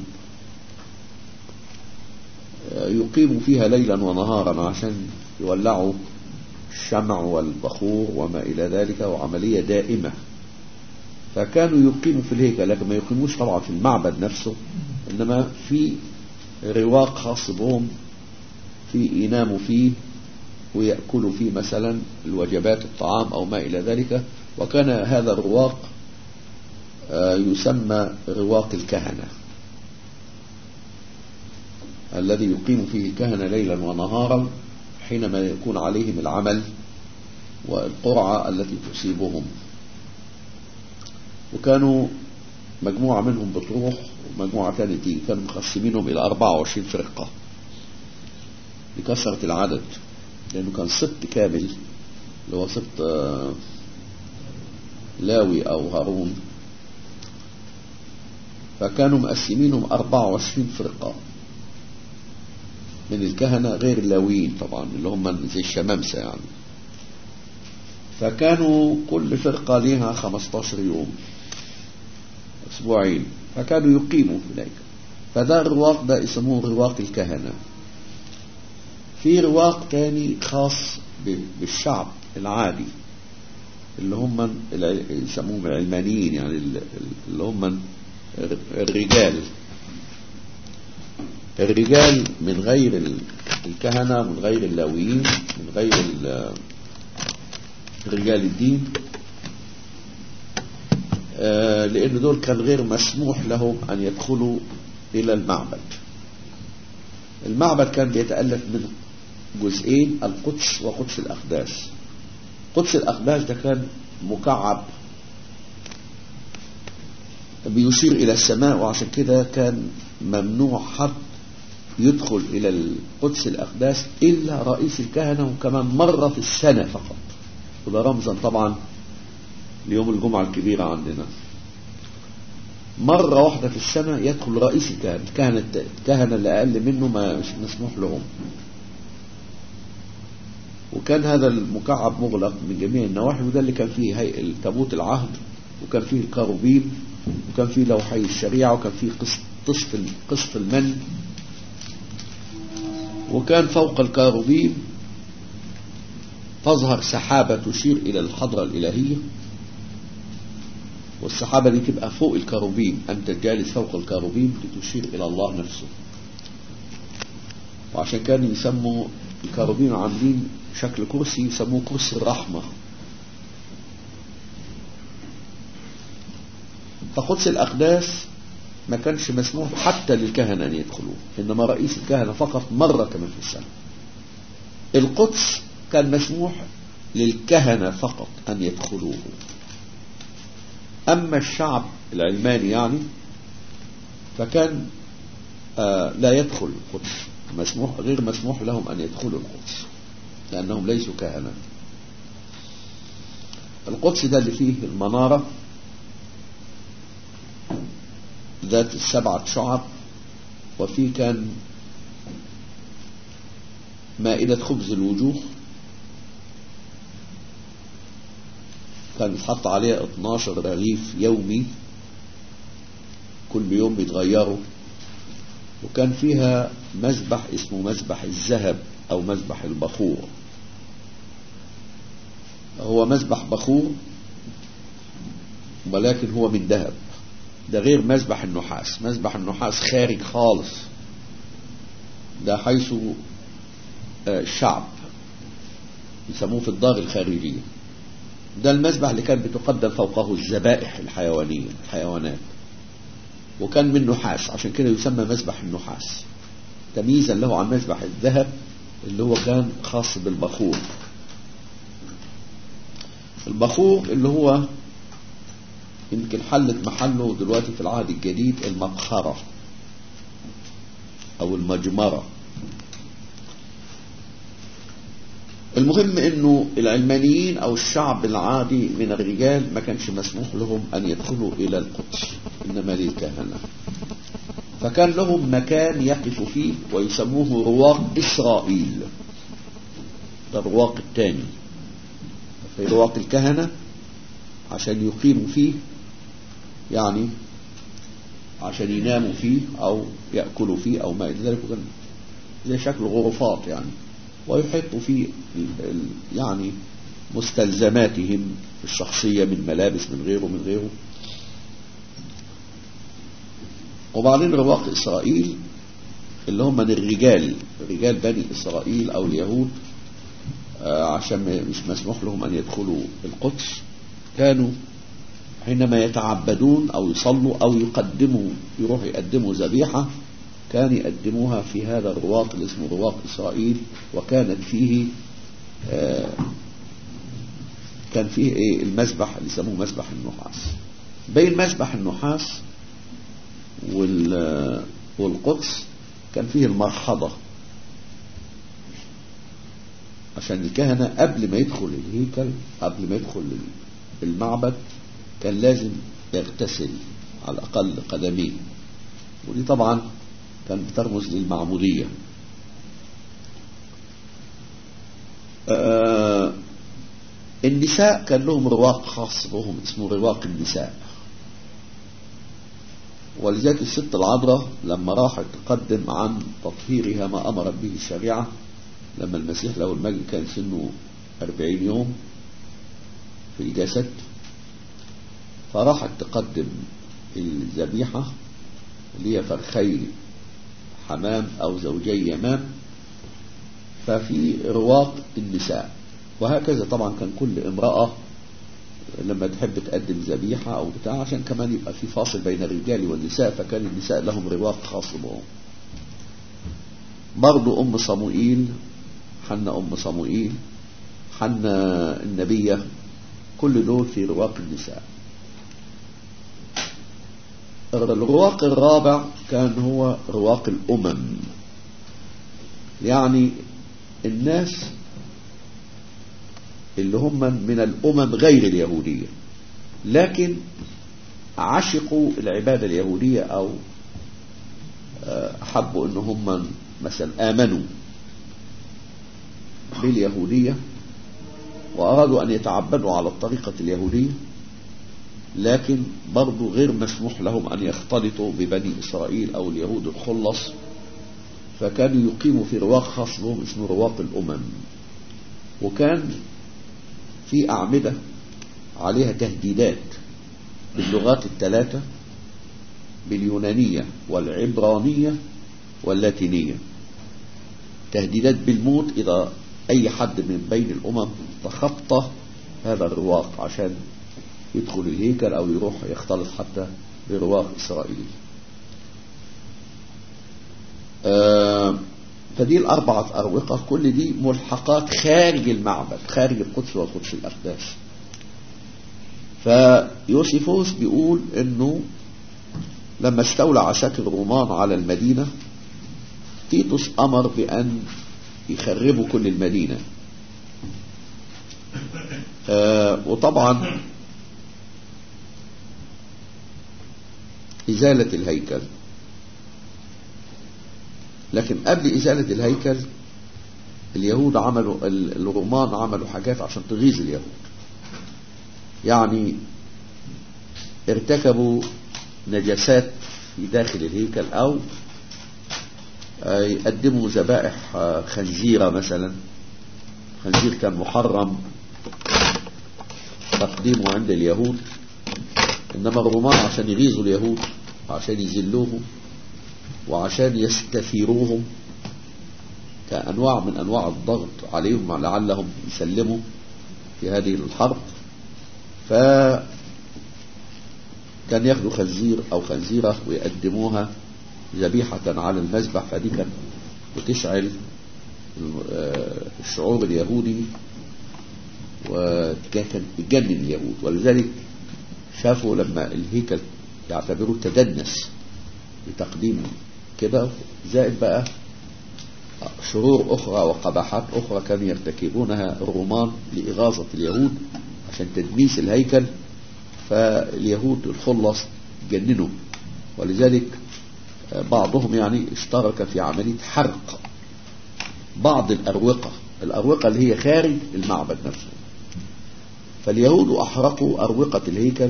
يقيموا فيها ليلا ونهارا عشان يولعوا الشمع والبخور وما إلى ذلك وعملية دائمة فكانوا يقيموا في الهيكل لكن ما يقيموش طبعا في المعبد نفسه إنما في رواق خاص بهم في يناموا فيه ويأكلوا فيه مثلا الوجبات الطعام أو ما إلى ذلك وكان هذا الرواق يسمى رواق الكهنة الذي يقيم فيه الكهنة ليلا ونهارا حينما يكون عليهم العمل والقرعة التي تصيبهم وكانوا مجموعة منهم بتروح ومجموعة ثانية تيجي كانوا مقسمينهم إلى 24 فرقة لكثرة العدد لأنه كان سبت كامل اللي هو سبت لاوي أو هارون فكانوا مقسمينهم 24 فرقة من الكهنة غير اللاويين طبعا اللي هم زي الشمامسة يعني فكانوا كل فرقة لها 15 يوم أسبوعين فكانوا يقيموا هناك فده الرواق ده يسموه رواق الكهنة في رواق تاني خاص بالشعب العادي اللي هم يسموهم العلمانيين يعني اللي هم الرجال الرجال من غير الكهنة من غير اللاويين من غير رجال الدين لأن دول كان غير مسموح لهم أن يدخلوا إلى المعبد المعبد كان بيتألف من جزئين القدس وقدس الأقداس قدس الأقداس ده كان مكعب بيشير إلى السماء وعشان كده كان ممنوع حد يدخل إلى القدس الأقداس إلا رئيس الكهنة وكمان مرة في السنة فقط وده رمزا طبعا ليوم الجمعة الكبيرة عندنا مرة واحدة في السنة يدخل رئيس الكهنة الكهنة, الكهنة اللي أقل منه ما مش مسموح لهم وكان هذا المكعب مغلق من جميع النواحي وده اللي كان فيه هيئة تابوت العهد وكان فيه الكروبيم وكان فيه لوحي الشريعة وكان فيه قصف قصف المن وكان فوق الكروبيم تظهر سحابة تشير إلى الحضرة الإلهية والسحابة دي تبقى فوق الكروبيم أنت جالس فوق الكروبيم لتشير إلى الله نفسه وعشان كانوا يسموا الكروبيم عاملين شكل كرسي يسموه كرسي الرحمة فقدس الأقداس ما كانش مسموح حتى للكهنة أن يدخلوه إنما رئيس الكهنة فقط مرة كمان في السنة القدس كان مسموح للكهنة فقط أن يدخلوه أما الشعب العلماني يعني فكان آه لا يدخل القدس مسموح غير مسموح لهم أن يدخلوا القدس لأنهم ليسوا كهنة القدس ده اللي فيه المنارة ذات السبعة شعب وفيه كان مائدة خبز الوجوه كان يتحط عليها 12 رغيف يومي كل يوم بيتغيروا وكان فيها مذبح اسمه مذبح الذهب او مذبح البخور هو مذبح بخور ولكن هو من ذهب ده غير مذبح النحاس مذبح النحاس خارج خالص ده حيث الشعب يسموه في الدار الخارجية ده المذبح اللي كان بتقدم فوقه الذبائح الحيوانية الحيوانات وكان من نحاس عشان كده يسمى مذبح النحاس تمييزا له عن مذبح الذهب اللي هو كان خاص بالبخور البخور اللي هو يمكن حلت محله دلوقتي في العهد الجديد المبخرة أو المجمرة المهم انه العلمانيين او الشعب العادي من الرجال ما كانش مسموح لهم ان يدخلوا الى القدس انما للكهنة فكان لهم مكان يقف فيه ويسموه رواق اسرائيل ده الرواق الثاني في رواق الكهنة عشان يقيموا فيه يعني عشان يناموا فيه او يأكلوا فيه او ما الى ذلك وكان زي شكل غرفات يعني ويحطوا فيه يعني مستلزماتهم الشخصية من ملابس من غيره من غيره وبعدين رواق إسرائيل اللي هم من الرجال رجال بني إسرائيل أو اليهود عشان مش مسموح لهم أن يدخلوا القدس كانوا حينما يتعبدون أو يصلوا أو يقدموا يروحوا يقدموا ذبيحة كان يقدموها في هذا الرواق اللي اسمه رواق إسرائيل وكانت فيه آه كان فيه ايه المسبح اللي يسموه مسبح النحاس بين مسبح النحاس والقدس كان فيه المرحضة عشان الكهنة قبل ما يدخل الهيكل قبل ما يدخل المعبد كان لازم يغتسل على الأقل قدميه ودي طبعا كان بترمز للمعمودية آه النساء كان لهم رواق خاص بهم اسمه رواق النساء ولذلك الست العذراء لما راحت تقدم عن تطهيرها ما أمرت به الشريعة لما المسيح له المجد كان سنه أربعين يوم في الجسد فراحت تقدم الذبيحة اللي هي فرخي حمام أو زوجي يمام ففي رواق النساء وهكذا طبعا كان كل امرأة لما تحب تقدم ذبيحة أو بتاع عشان كمان يبقى في فاصل بين الرجال والنساء فكان النساء لهم رواق خاص بهم برضو أم صموئيل حنا أم صموئيل حنا النبية كل دول في رواق النساء الرواق الرابع كان هو رواق الأمم يعني الناس اللي هم من الأمم غير اليهودية لكن عشقوا العبادة اليهودية أو حبوا ان هم مثلا آمنوا باليهودية وأرادوا أن يتعبدوا على الطريقة اليهودية لكن برضو غير مسموح لهم أن يختلطوا ببني إسرائيل أو اليهود الخلص فكانوا يقيموا في رواق خاص بهم اسمه رواق الأمم وكان في أعمدة عليها تهديدات باللغات الثلاثة باليونانية والعبرانية واللاتينية تهديدات بالموت إذا أي حد من بين الأمم تخطى هذا الرواق عشان يدخل الهيكل أو يروح يختلط حتى برواق إسرائيل آه فدي الأربعة أروقة كل دي ملحقات خارج المعبد خارج القدس وقدس الأقداس فيوسيفوس بيقول انه لما استولى عساكر الرومان على المدينة تيتوس أمر بأن يخربوا كل المدينة آه وطبعا إزالة الهيكل لكن قبل إزالة الهيكل اليهود عملوا الرومان عملوا حاجات عشان تغيظ اليهود يعني ارتكبوا نجاسات في داخل الهيكل أو يقدموا ذبائح خنزيرة مثلا خنزير كان محرم تقديمه عند اليهود إنما الرومان عشان يغيظوا اليهود عشان يذلوهم وعشان يستثيروهم كأنواع من أنواع الضغط عليهم لعلهم يسلموا في هذه الحرب ف كان ياخدوا خنزير أو خنزيرة ويقدموها ذبيحة على المذبح فدي كان وتشعل الشعور اليهودي وكان يجنن اليهود ولذلك شافوا لما الهيكل يعتبروه تدنس بتقديم كده زائد بقى شرور أخرى وقباحات أخرى كانوا يرتكبونها الرومان لإغاظة اليهود عشان تدنيس الهيكل فاليهود الخلص جننوا ولذلك بعضهم يعني اشترك في عملية حرق بعض الأروقة الأروقة اللي هي خارج المعبد نفسه فاليهود أحرقوا أروقة الهيكل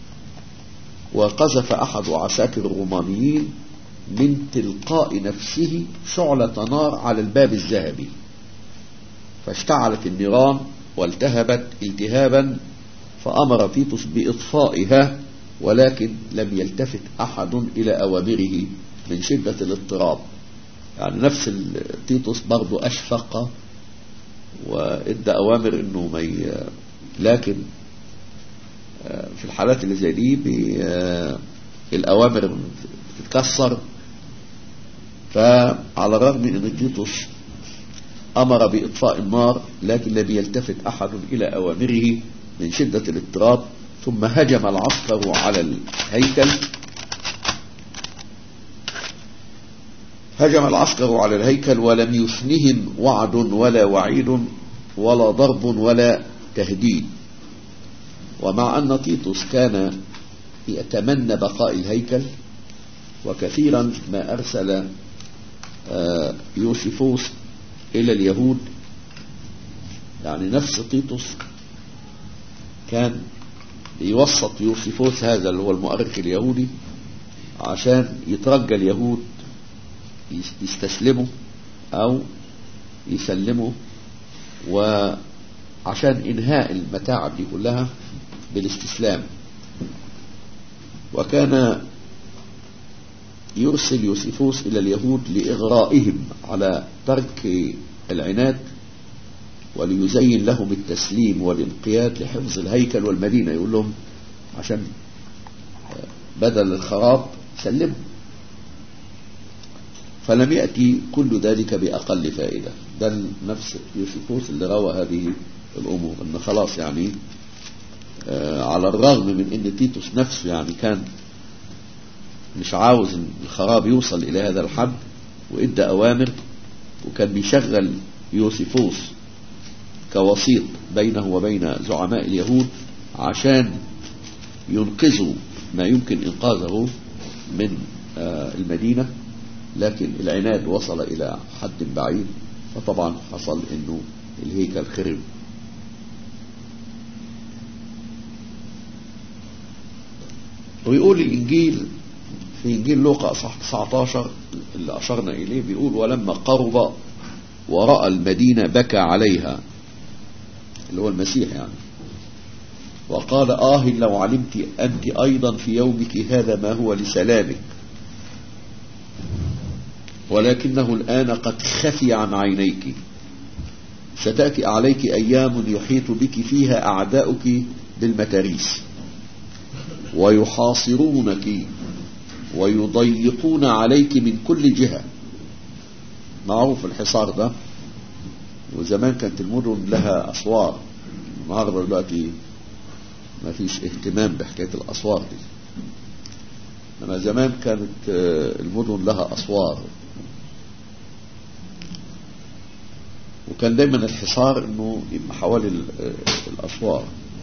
وقذف أحد عساكر الرومانيين من تلقاء نفسه شعلة نار على الباب الذهبي فاشتعلت النيران والتهبت التهابا فأمر تيتوس بإطفائها ولكن لم يلتفت أحد إلى أوامره من شدة الاضطراب يعني نفس تيتوس برضو أشفق وإدى أوامر إنه ما ي... لكن في الحالات اللي زي دي الأوامر بتتكسر فعلى الرغم من أن تيتوس أمر بإطفاء النار لكن لم يلتفت أحد إلى أوامره من شدة الاضطراب ثم هجم العسكر على الهيكل هجم العسكر على الهيكل ولم يثنهم وعد ولا وعيد ولا ضرب ولا تهديد ومع أن تيتوس كان يتمنى بقاء الهيكل وكثيرا ما أرسل يوسفوس إلى اليهود يعني نفس تيتوس كان يوسط يوسفوس هذا اللي هو المؤرخ اليهودي عشان يترجى اليهود يستسلموا أو يسلموا وعشان إنهاء المتاعب دي كلها بالاستسلام وكان يرسل يوسفوس إلى اليهود لإغرائهم على ترك العناد وليزين لهم التسليم والانقياد لحفظ الهيكل والمدينة يقول لهم عشان بدل الخراب سلموا فلم يأتي كل ذلك بأقل فائدة ده نفس يوسفوس اللي روى هذه الأمور أن خلاص يعني على الرغم من أن تيتوس نفسه يعني كان مش عاوز ان الخراب يوصل إلى هذا الحد وإدى أوامر وكان بيشغل يوسفوس كوسيط بينه وبين زعماء اليهود عشان ينقذوا ما يمكن إنقاذه من المدينة لكن العناد وصل إلى حد بعيد فطبعا حصل أنه الهيكل خرب ويقول الإنجيل في إنجيل لوقا أصح 19 اللي أشرنا إليه بيقول ولما قرب ورأى المدينة بكى عليها اللي هو المسيح يعني وقال آه لو علمت أنت أيضا في يومك هذا ما هو لسلامك ولكنه الآن قد خفي عن عينيك ستأتي عليك أيام يحيط بك فيها أعداؤك بالمتاريس ويحاصرونك ويضيقون عليك من كل جهة معروف الحصار ده وزمان كانت المدن لها أسوار النهارده دلوقتي ما فيش اهتمام بحكاية الأسوار دي لما زمان كانت المدن لها أسوار وكان دايما الحصار انه يبقى حوالي الاسوار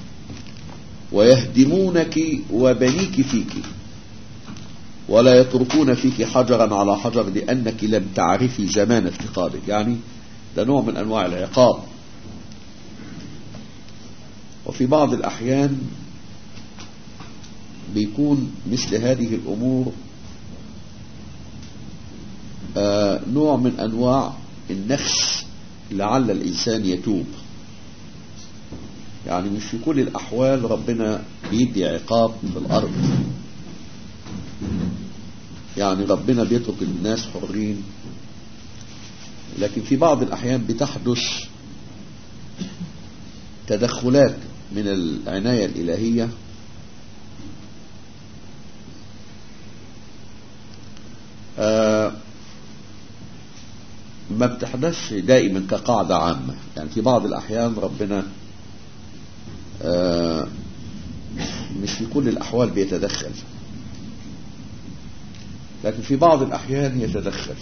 ويهدمونك وبنيك فيك ولا يتركون فيك حجرا على حجر لانك لم تعرفي زمان افتقادك يعني ده نوع من انواع العقاب وفي بعض الاحيان بيكون مثل هذه الامور آه نوع من انواع النخس لعل الإنسان يتوب يعني مش في كل الأحوال ربنا بيدي عقاب في الأرض يعني ربنا بيترك الناس حرين لكن في بعض الأحيان بتحدث تدخلات من العناية الإلهية ما بتحدثش دائما كقاعدة عامة يعني في بعض الأحيان ربنا آه مش في كل الأحوال بيتدخل لكن في بعض الأحيان يتدخل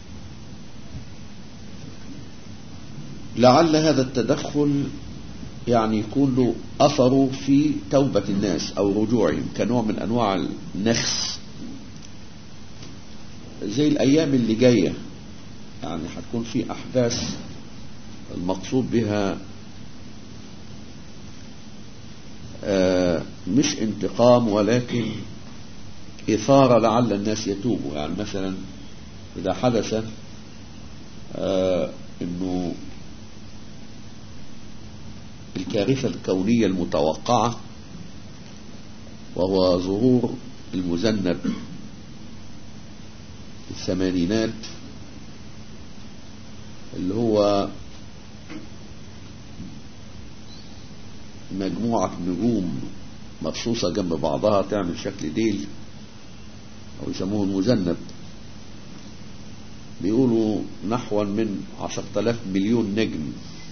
لعل هذا التدخل يعني يكون له أثره في توبة الناس أو رجوعهم كنوع من أنواع النخس زي الأيام اللي جاية يعني هتكون في أحداث المقصود بها آه مش انتقام ولكن إثارة لعل الناس يتوبوا يعني مثلا إذا حدث آه إنه الكارثة الكونية المتوقعة وهو ظهور المذنب في الثمانينات اللي هو مجموعة نجوم مرصوصة جنب بعضها تعمل شكل ديل أو يسموه المذنب بيقولوا نحو من عشرة آلاف مليون نجم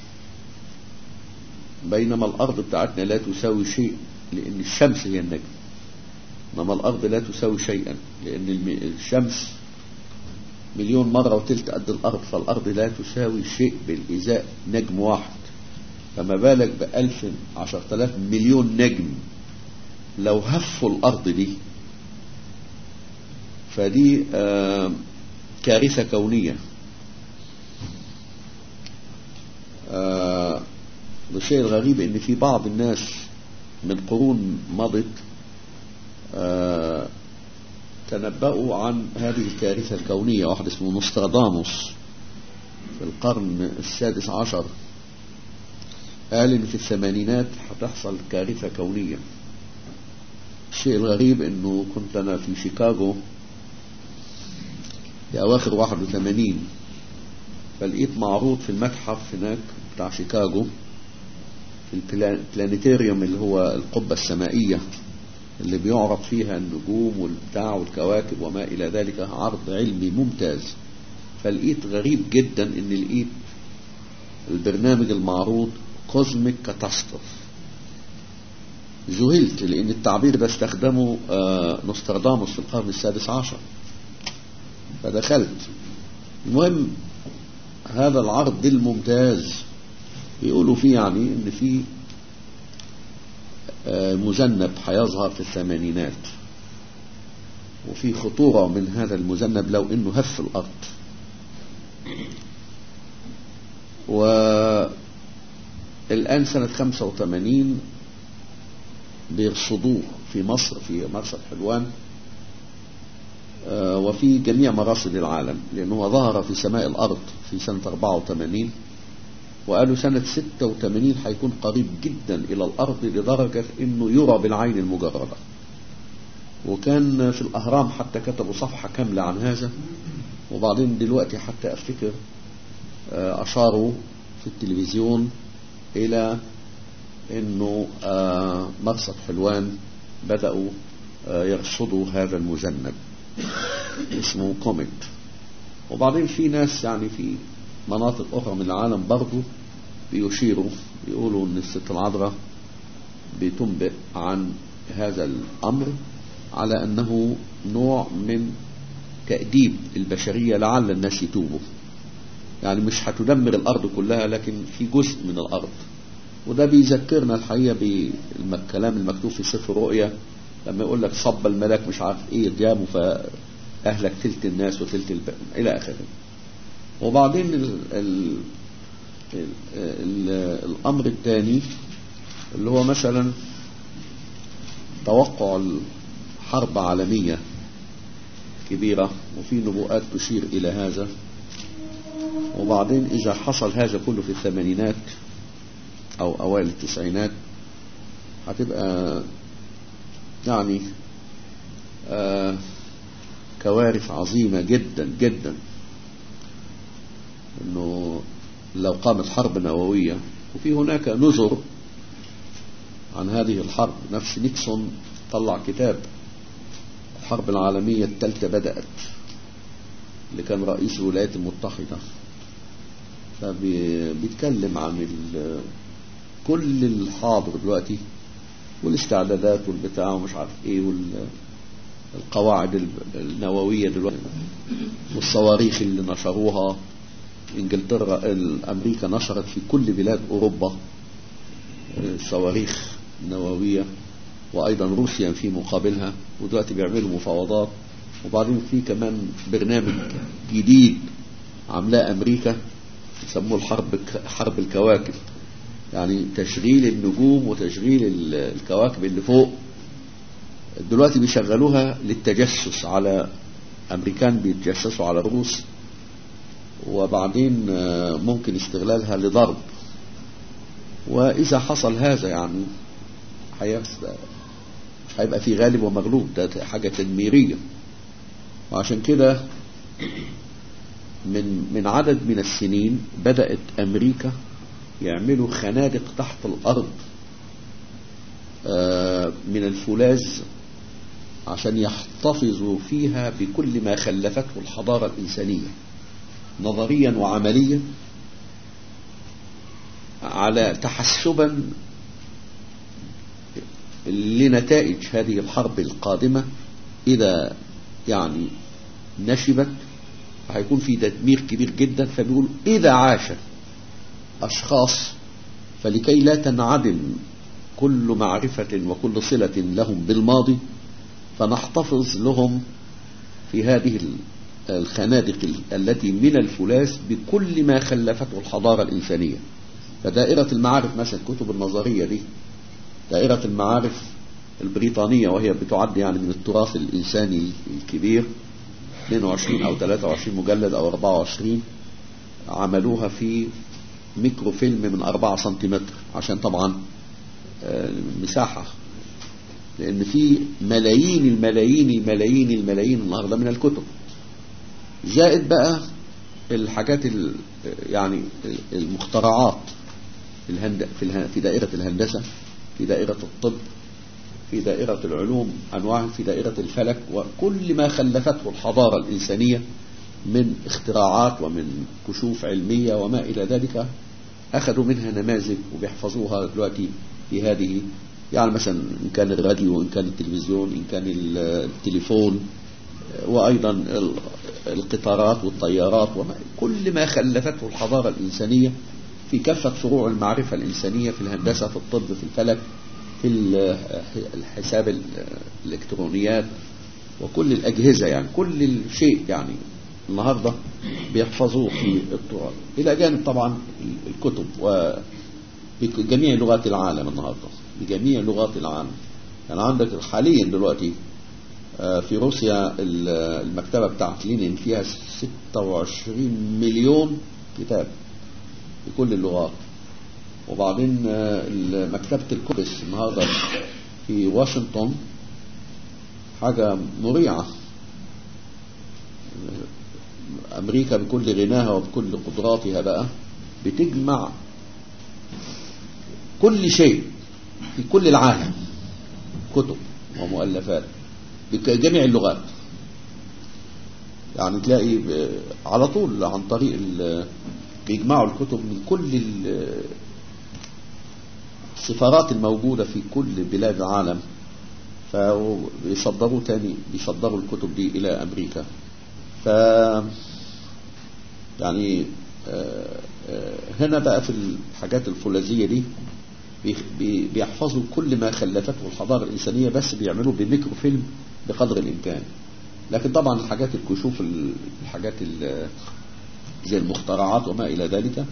بينما الأرض بتاعتنا لا تساوي شيء لأن الشمس هي النجم إنما الأرض لا تساوي شيئا لأن الشمس مليون مرة وتلت قد الأرض فالأرض لا تساوي شيء بالإزاء نجم واحد فما بالك بألف عشرة آلاف مليون نجم لو هفوا الأرض دي فدي آه كارثة كونية آه والشيء الغريب ان في بعض الناس من قرون مضت آه تنبأوا عن هذه الكارثة الكونية واحد اسمه نوستراداموس في القرن السادس عشر قال ان في الثمانينات هتحصل كارثة كونية الشيء الغريب انه كنت انا في شيكاغو في اواخر 81 فلقيت معروض في المتحف هناك بتاع شيكاغو في البلانيتاريوم اللي هو القبة السمائية اللي بيعرض فيها النجوم والبتاع والكواكب وما إلى ذلك عرض علمي ممتاز فلقيت غريب جدا ان لقيت البرنامج المعروض كوزميك كاتاستروف ذهلت لان التعبير ده استخدمه آه نوستراداموس في القرن السادس عشر فدخلت المهم هذا العرض الممتاز يقولوا فيه يعني ان في آه مذنب هيظهر في الثمانينات وفي خطورة من هذا المذنب لو انه هف الارض والآن سنة 85 بيرصدوه في مصر في مرصد حلوان وفي جميع مراصد العالم لأنه ظهر في سماء الأرض في سنة 84 وقالوا سنة 86 هيكون قريب جدا إلى الأرض لدرجة أنه يرى بالعين المجردة وكان في الأهرام حتى كتبوا صفحة كاملة عن هذا وبعدين دلوقتي حتى أفتكر أشاروا في التلفزيون إلى أنه مرصد حلوان بدأوا يرصدوا هذا المذنب اسمه كوميت وبعدين في ناس يعني في مناطق أخرى من العالم برضو بيشيروا يقولوا أن الست العذراء بتنبئ عن هذا الأمر على أنه نوع من تأديب البشرية لعل الناس يتوبوا يعني مش هتدمر الأرض كلها لكن في جزء من الأرض وده بيذكرنا الحقيقة بالكلام المكتوب في سفر الرؤيا لما يقول لك صب الملاك مش عارف ايه جابوا فأهلك تلت الناس وتلت الب... إلى آخره وبعدين ال... ال... ال... ال... الأمر الثاني اللي هو مثلا توقع الحرب عالمية كبيرة وفي نبوءات تشير إلى هذا وبعدين إذا حصل هذا كله في الثمانينات أو أوائل التسعينات هتبقى يعني آه كوارث عظيمة جدا جدا انه لو قامت حرب نووية وفي هناك نذر عن هذه الحرب نفس نيكسون طلع كتاب الحرب العالمية الثالثة بدأت اللي كان رئيس الولايات المتحدة فبيتكلم عن ال- كل الحاضر دلوقتي والاستعدادات والبتاع ومش عارف ايه والقواعد ال- النووية دلوقتي والصواريخ اللي نشروها انجلترا ال- امريكا نشرت في كل بلاد اوروبا صواريخ نووية وأيضا روسيا في مقابلها ودلوقتي بيعملوا مفاوضات وبعدين في كمان برنامج جديد عاملاه أمريكا يسموه الحرب حرب الكواكب يعني تشغيل النجوم وتشغيل ال- الكواكب اللي فوق دلوقتي بيشغلوها للتجسس على أمريكان بيتجسسوا على الروس وبعدين آه، ممكن استغلالها لضرب وإذا حصل هذا يعني هيحصل مش هيبقى في غالب ومغلوب ده حاجة تدميرية وعشان كده من من عدد من السنين بدأت أمريكا يعملوا خنادق تحت الأرض آه، من الفولاذ عشان يحتفظوا فيها بكل ما خلفته الحضارة الإنسانية نظريا وعمليا على تحسبا لنتائج هذه الحرب القادمة إذا يعني نشبت هيكون في تدمير كبير جدا فبيقول إذا عاش أشخاص فلكي لا تنعدم كل معرفة وكل صلة لهم بالماضي فنحتفظ لهم في هذه الخنادق التي من الفولاذ بكل ما خلفته الحضارة الإنسانية فدائرة المعارف مثلا الكتب النظرية دي دائرة المعارف البريطانية وهي بتعد يعني من التراث الإنساني الكبير 22 أو 23 مجلد أو 24 عملوها في ميكرو فيلم من 4 سنتيمتر عشان طبعا مساحة لأن في ملايين الملايين الملايين الملايين النهاردة من الكتب زائد بقى الحاجات يعني المخترعات في الهند في في دائرة الهندسة في دائرة الطب في دائرة العلوم أنواع في دائرة الفلك وكل ما خلفته الحضارة الإنسانية من اختراعات ومن كشوف علمية وما إلى ذلك أخذوا منها نماذج وبيحفظوها دلوقتي في هذه يعني مثلا إن كان الراديو إن كان التلفزيون إن كان التليفون وأيضا القطارات والطيارات وما كل ما خلفته الحضارة الإنسانية في كافة فروع المعرفة الإنسانية في الهندسة في الطب في الفلك في الحساب الإلكترونيات وكل الأجهزة يعني كل شيء يعني النهاردة بيحفظوه في التراث إلى جانب طبعا الكتب وبجميع لغات العالم النهاردة بجميع لغات العالم يعني عندك حاليا دلوقتي في روسيا المكتبة بتاعت لينين فيها 26 مليون كتاب بكل اللغات وبعدين مكتبة الكوبس النهاردة في واشنطن حاجة مريعة أمريكا بكل غناها وبكل قدراتها بقى بتجمع كل شيء في كل العالم كتب ومؤلفات بجميع اللغات يعني تلاقي على طول عن طريق بيجمعوا الكتب من كل السفارات الموجودة في كل بلاد العالم فبيصدروا تاني بيصدروا الكتب دي إلى أمريكا ف يعني هنا بقى في الحاجات الفولاذية دي بيحفظوا كل ما خلفته الحضارة الإنسانية بس بيعملوا بميكرو فيلم بقدر الإمكان لكن طبعا الحاجات الكشوف الحاجات زي المخترعات وما إلى ذلك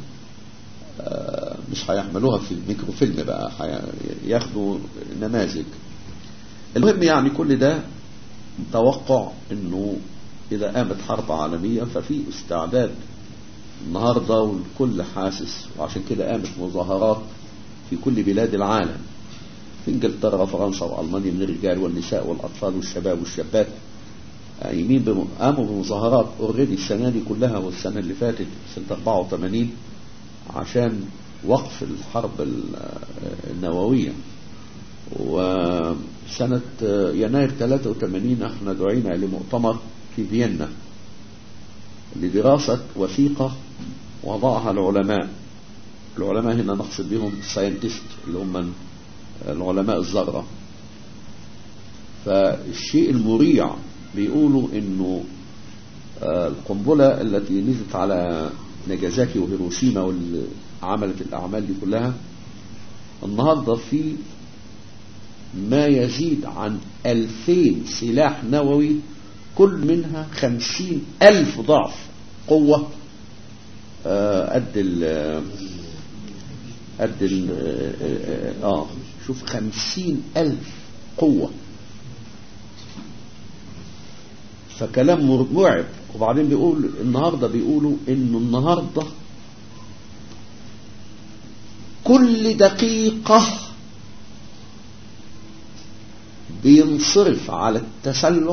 مش هيحملوها في الميكرو فيلم بقى ياخدوا نماذج المهم يعني كل ده توقع انه اذا قامت حرب عالمية ففي استعداد النهاردة والكل حاسس وعشان كده قامت مظاهرات في كل بلاد العالم في انجلترا وفرنسا والمانيا من الرجال والنساء والاطفال والشباب والشابات قايمين بم... قاموا بمظاهرات اوريدي السنه دي كلها والسنه اللي فاتت سنه 84 عشان وقف الحرب النوويه وسنه يناير 83 احنا دعينا لمؤتمر في فيينا لدراسه وثيقه وضعها العلماء العلماء هنا نقصد بهم الساينتست اللي هم العلماء الذرة فالشيء المريع بيقولوا انه القنبلة التي نزلت على ناجازاكي وهيروشيما واللي عملت الأعمال دي كلها النهاردة في ما يزيد عن ألفين سلاح نووي كل منها خمسين ألف ضعف قوة قد ال قد ال اه شوف خمسين ألف قوة فكلام مرعب وبعدين بيقول النهاردة بيقولوا انه النهاردة كل دقيقة بينصرف على التسلح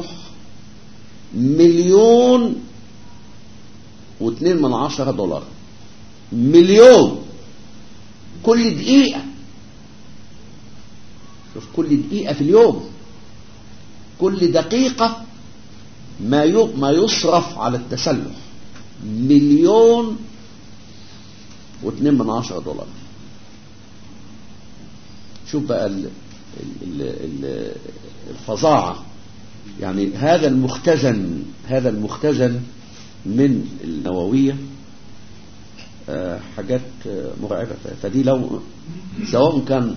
مليون واثنين من عشرة دولار مليون كل دقيقة شوف كل دقيقة في اليوم كل دقيقة ما ما يصرف على التسلح مليون واثنين من عشرة دولار شوف بقى ال ال ال الفظاعة يعني هذا المختزن هذا المختزن من النووية حاجات مرعبة فدي لو سواء كان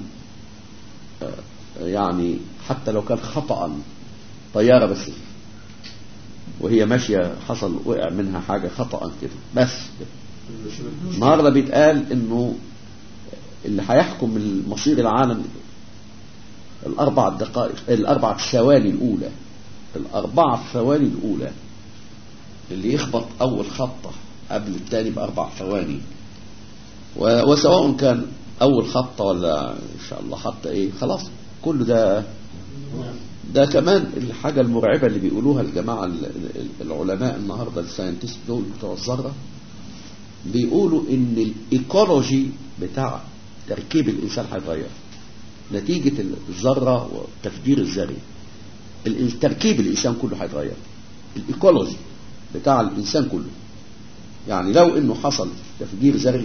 يعني حتى لو كان خطأ طيارة بس وهي ماشية حصل وقع منها حاجة خطأ كده بس النهاردة بيتقال انه اللي هيحكم مصير العالم الاربع دقائق الاربع ثواني الاولى الاربع ثواني الاولى اللي يخبط اول خطة قبل الثاني باربع ثواني وسواء كان اول خطة ولا ان شاء الله خطة ايه خلاص كل ده ده كمان الحاجة المرعبة اللي بيقولوها الجماعة العلماء النهاردة الساينتست دول بتوع الذرة بيقولوا ان الايكولوجي بتاع تركيب الانسان هيتغير نتيجة الذرة والتفجير الذري تركيب الانسان كله هيتغير الايكولوجي بتاع الانسان كله يعني لو انه حصل تفجير ذري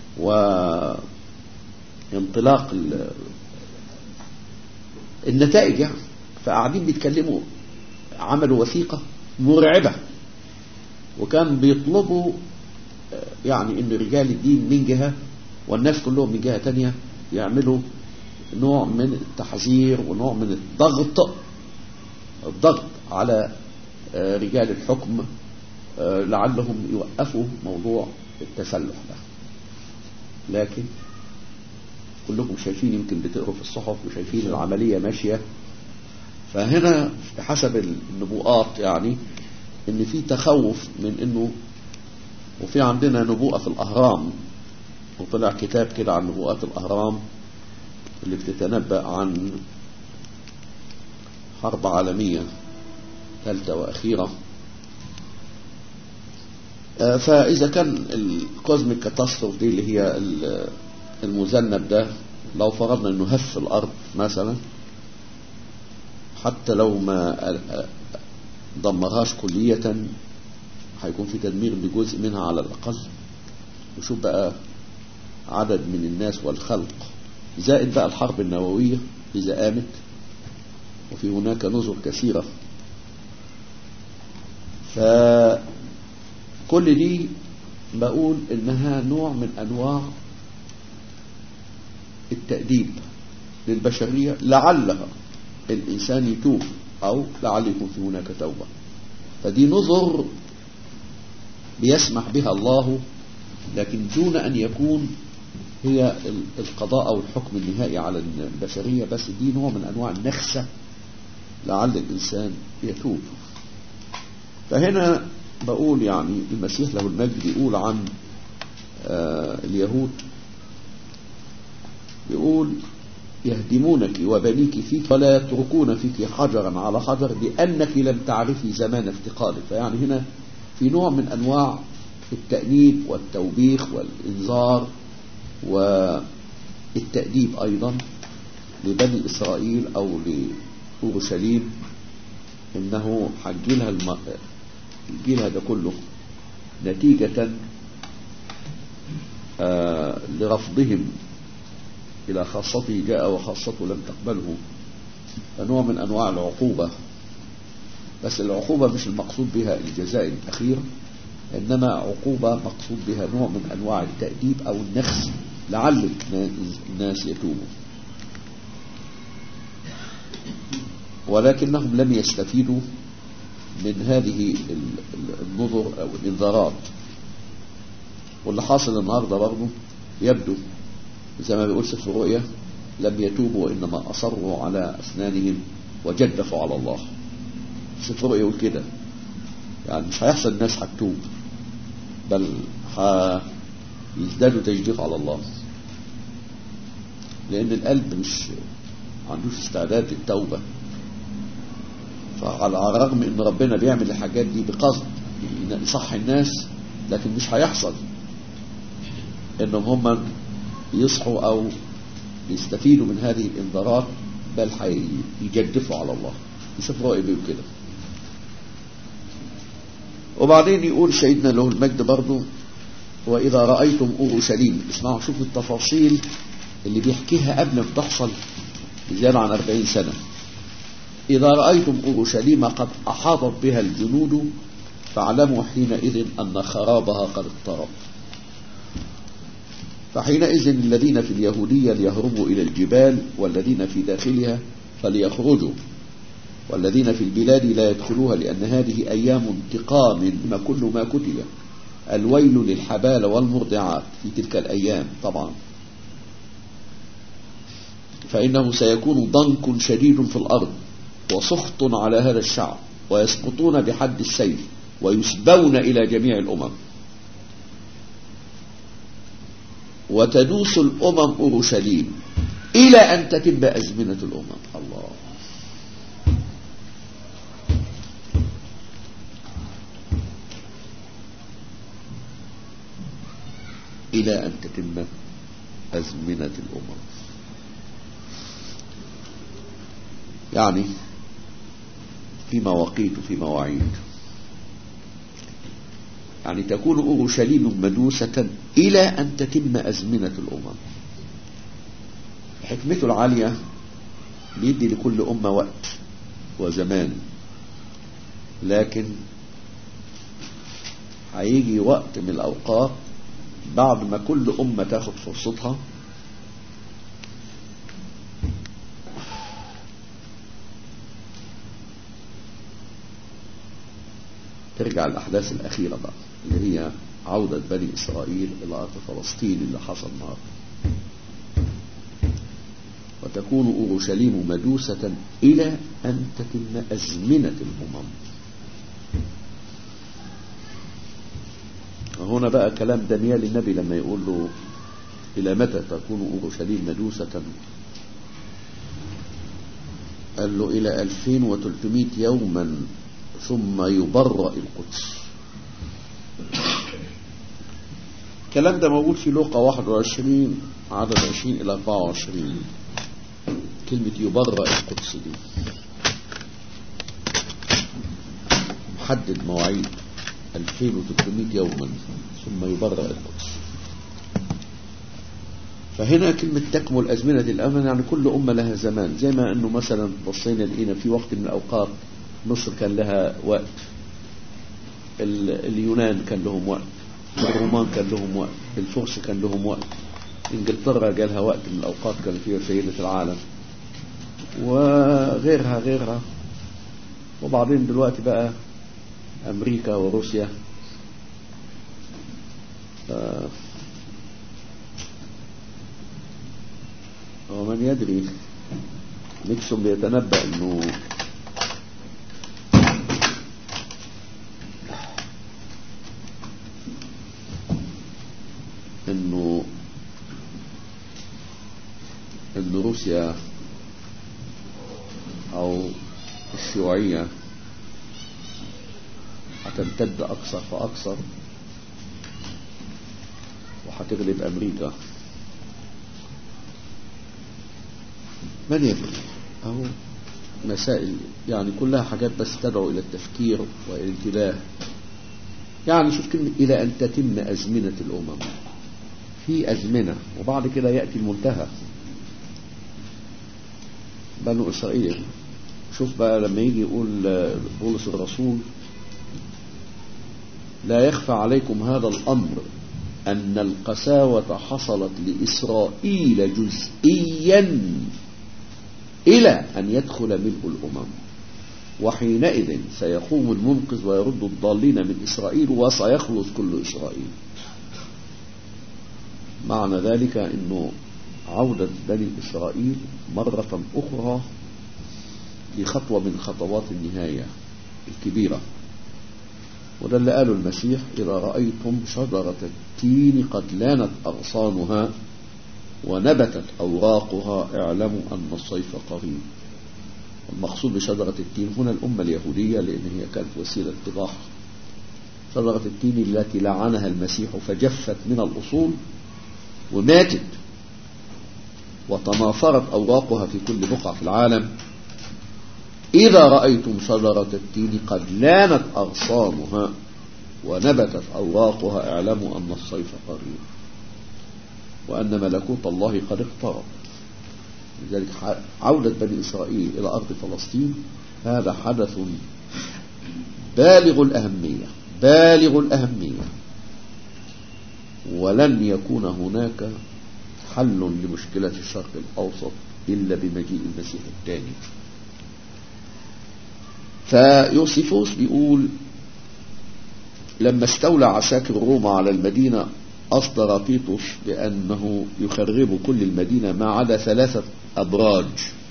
وانطلاق النتائج يعني فقاعدين بيتكلموا عملوا وثيقة مرعبة وكان بيطلبوا يعني ان رجال الدين من جهة والناس كلهم من جهة تانية يعملوا نوع من التحذير ونوع من الضغط الضغط على رجال الحكم لعلهم يوقفوا موضوع التسلح ده لكن كلكم شايفين يمكن بتقروا في الصحف وشايفين العملية ماشية فهنا حسب النبوءات يعني ان في تخوف من انه وفي عندنا نبوءة في الاهرام وطلع كتاب كده عن نبوءات الاهرام اللي بتتنبأ عن حرب عالمية ثالثة واخيرة فاذا كان الكوزميك كاتاستروف دي اللي هي المذنب ده لو فرضنا انه هف الارض مثلا حتى لو ما دمرهاش كلية هيكون في تدمير لجزء منها على الأقل وشوف بقى عدد من الناس والخلق زائد بقى الحرب النووية إذا قامت وفي هناك نظر كثيرة فكل دي بقول إنها نوع من أنواع التأديب للبشرية لعلها الإنسان يتوب أو لعل يكون في هناك توبة فدي نظر بيسمح بها الله لكن دون أن يكون هي القضاء أو الحكم النهائي على البشرية بس دي نوع من أنواع النخسة لعل الإنسان يتوب فهنا بقول يعني المسيح له المجد يقول عن آه اليهود يقول يهدمونك وبنيك فيك ولا يتركون فيك حجرا على حجر لأنك لم تعرفي زمان افتقارك فيعني هنا في نوع من أنواع التأنيب والتوبيخ والإنذار والتأديب أيضا لبني إسرائيل أو لأورشليم إنه حجلها الم... جيلها ده كله نتيجة آه لرفضهم إلى خاصته جاء وخاصته لم تقبله فنوع من أنواع العقوبة بس العقوبة مش المقصود بها الجزاء الأخير إنما عقوبة مقصود بها نوع من أنواع التأديب أو النخس لعل الناس يتوبوا ولكنهم لم يستفيدوا من هذه النظر أو الإنذارات واللي حاصل النهاردة برضه يبدو زي ما بيقول سفر الرؤيا لم يتوبوا وإنما أصروا على أسنانهم وجدفوا على الله سفر الرؤيا يقول كده يعني مش هيحصل الناس هتتوب بل يزدادوا تجديف على الله لأن القلب مش عندوش استعداد للتوبة فعلى الرغم ان ربنا بيعمل الحاجات دي بقصد يصح الناس لكن مش هيحصل انهم هم يصحوا او يستفيدوا من هذه الانذارات بل هيجدفوا على الله يشوف رأي بيه كده وبعدين يقول سيدنا له المجد برضه وإذا رأيتم أورشليم اسمعوا شوفوا التفاصيل اللي بيحكيها قبل ما تحصل بزيادة عن 40 سنة إذا رأيتم أورشليم قد أحاطت بها الجنود فاعلموا حينئذ أن خرابها قد اقترب فحينئذ الذين في اليهودية ليهربوا إلى الجبال والذين في داخلها فليخرجوا والذين في البلاد لا يدخلوها لأن هذه أيام انتقام ما كل ما كتب الويل للحبال والمرضعات في تلك الأيام طبعا فإنه سيكون ضنك شديد في الأرض وسخط على هذا الشعب ويسقطون بحد السيف ويسبون إلى جميع الأمم وتدوس الأمم أورشليم إلى أن تتم أزمنة الأمم الله إلى أن تتم أزمنة الأمم يعني في مواقيت وفي مواعيد يعني تكون أورشليم مدوسة إلى أن تتم أزمنة الأمم حكمته العالية بيدي لكل أمة وقت وزمان لكن هيجي وقت من الأوقات بعد ما كل أمة تاخد فرصتها ترجع الأحداث الأخيرة بقى اللي هي عودة بني إسرائيل إلى أرض فلسطين اللي حصل النهارده وتكون أورشليم مدوسة إلى أن تتم أزمنة الأمم هنا بقى كلام دانيال النبي لما يقول له إلى متى تكون أورشليم مدوسة قال له إلى 2300 يوما ثم يبرأ القدس الكلام ده موجود في لوقا 21 عدد 20 إلى 24 كلمة يبرأ القدس دي محدد مواعيد 2300 يوما ثم يبرأ القدس فهنا كلمة تكمل أزمنة الأمن يعني كل أمة لها زمان زي ما أنه مثلا بصينا لقينا في وقت من الأوقات مصر كان لها وقت اليونان كان لهم وقت الرومان كان لهم وقت الفرس كان لهم وقت انجلترا جالها وقت من الأوقات كان فيها سيدة العالم وغيرها غيرها وبعدين دلوقتي بقى أمريكا وروسيا آه ومن يدري نيكسون بيتنبأ انه انه ان روسيا او الشيوعية هتمتد اكثر فاكثر وهتغلب امريكا من يدري أهو مسائل يعني كلها حاجات بس تدعو إلى التفكير والانتباه يعني شوف كلمة إلى أن تتم أزمنة الأمم في أزمنة وبعد كده يأتي المنتهى بنو إسرائيل شوف بقى لما يجي يقول بولس الرسول لا يخفى عليكم هذا الأمر أن القساوة حصلت لإسرائيل جزئيا إلى أن يدخل ملء الأمم وحينئذ سيقوم المنقذ ويرد الضالين من إسرائيل وسيخلص كل إسرائيل معنى ذلك أنه عودة بني إسرائيل مرة أخرى لخطوة من خطوات النهاية الكبيرة وده اللي قاله المسيح إذا رأيتم شجرة التين قد لانت أغصانها ونبتت أوراقها اعلموا أن الصيف قريب المقصود بشجرة التين هنا الأمة اليهودية لأن هي كانت وسيلة اتضاح شجرة التين التي لعنها المسيح فجفت من الأصول وماتت وتناثرت أوراقها في كل بقعة في العالم إذا رأيتم شجرة التين قد لانت أغصانها ونبتت أوراقها اعلموا أن الصيف قريب وأن ملكوت الله قد اقترب لذلك عودة بني إسرائيل إلى أرض فلسطين هذا حدث بالغ الأهمية بالغ الأهمية ولن يكون هناك حل لمشكلة الشرق الأوسط إلا بمجيء المسيح الثاني فيوسيفوس بيقول لما استولى عساكر روما على المدينة أصدر تيتوس بأنه يخرب كل المدينة ما عدا ثلاثة أبراج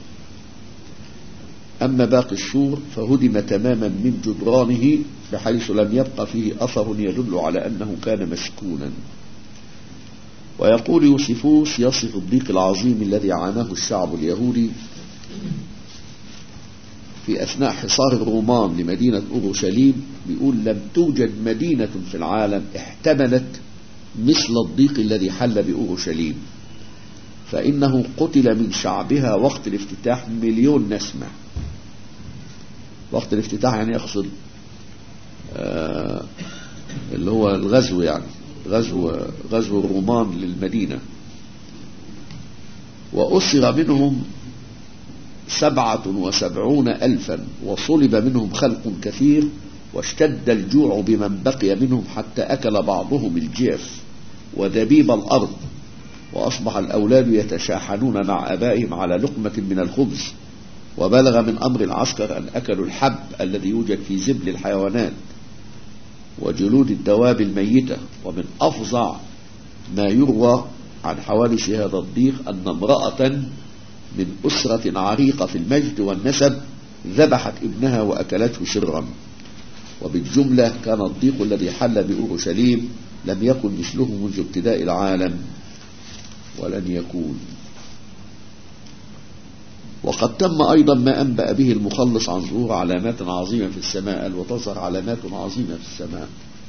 أما باقي السور فهدم تماما من جدرانه بحيث لم يبقى فيه أثر يدل على أنه كان مسكونا ويقول يوسفوس يصف الضيق العظيم الذي عاناه الشعب اليهودي في أثناء حصار الرومان لمدينة أورشليم بيقول لم توجد مدينة في العالم احتملت مثل الضيق الذي حل بأورشليم فإنه قتل من شعبها وقت الافتتاح مليون نسمة وقت الافتتاح يعني يقصد آه اللي هو الغزو يعني غزو غزو الرومان للمدينة وأسر منهم سبعة وسبعون ألفا وصلب منهم خلق كثير واشتد الجوع بمن بقي منهم حتى أكل بعضهم الجيف ودبيب الأرض وأصبح الأولاد يتشاحنون مع أبائهم على لقمة من الخبز وبلغ من أمر العسكر أن أكلوا الحب الذي يوجد في زبل الحيوانات وجلود الدواب الميتة ومن أفظع ما يروى عن حوادث هذا الضيق أن امرأة من أسرة عريقة في المجد والنسب ذبحت ابنها وأكلته سرا وبالجملة كان الضيق الذي حل بأورشليم لم يكن مثله منذ ابتداء العالم ولن يكون وقد تم أيضا ما أنبأ به المخلص عن ظهور علامات عظيمة في السماء وتظهر علامات عظيمة في السماء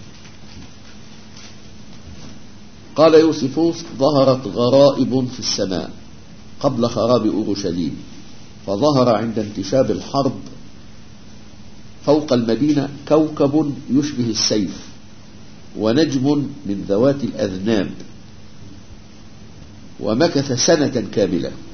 قال يوسفوس ظهرت غرائب في السماء قبل خراب أورشليم فظهر عند انتشاب الحرب فوق المدينة كوكب يشبه السيف ونجم من ذوات الأذناب ومكث سنة كاملة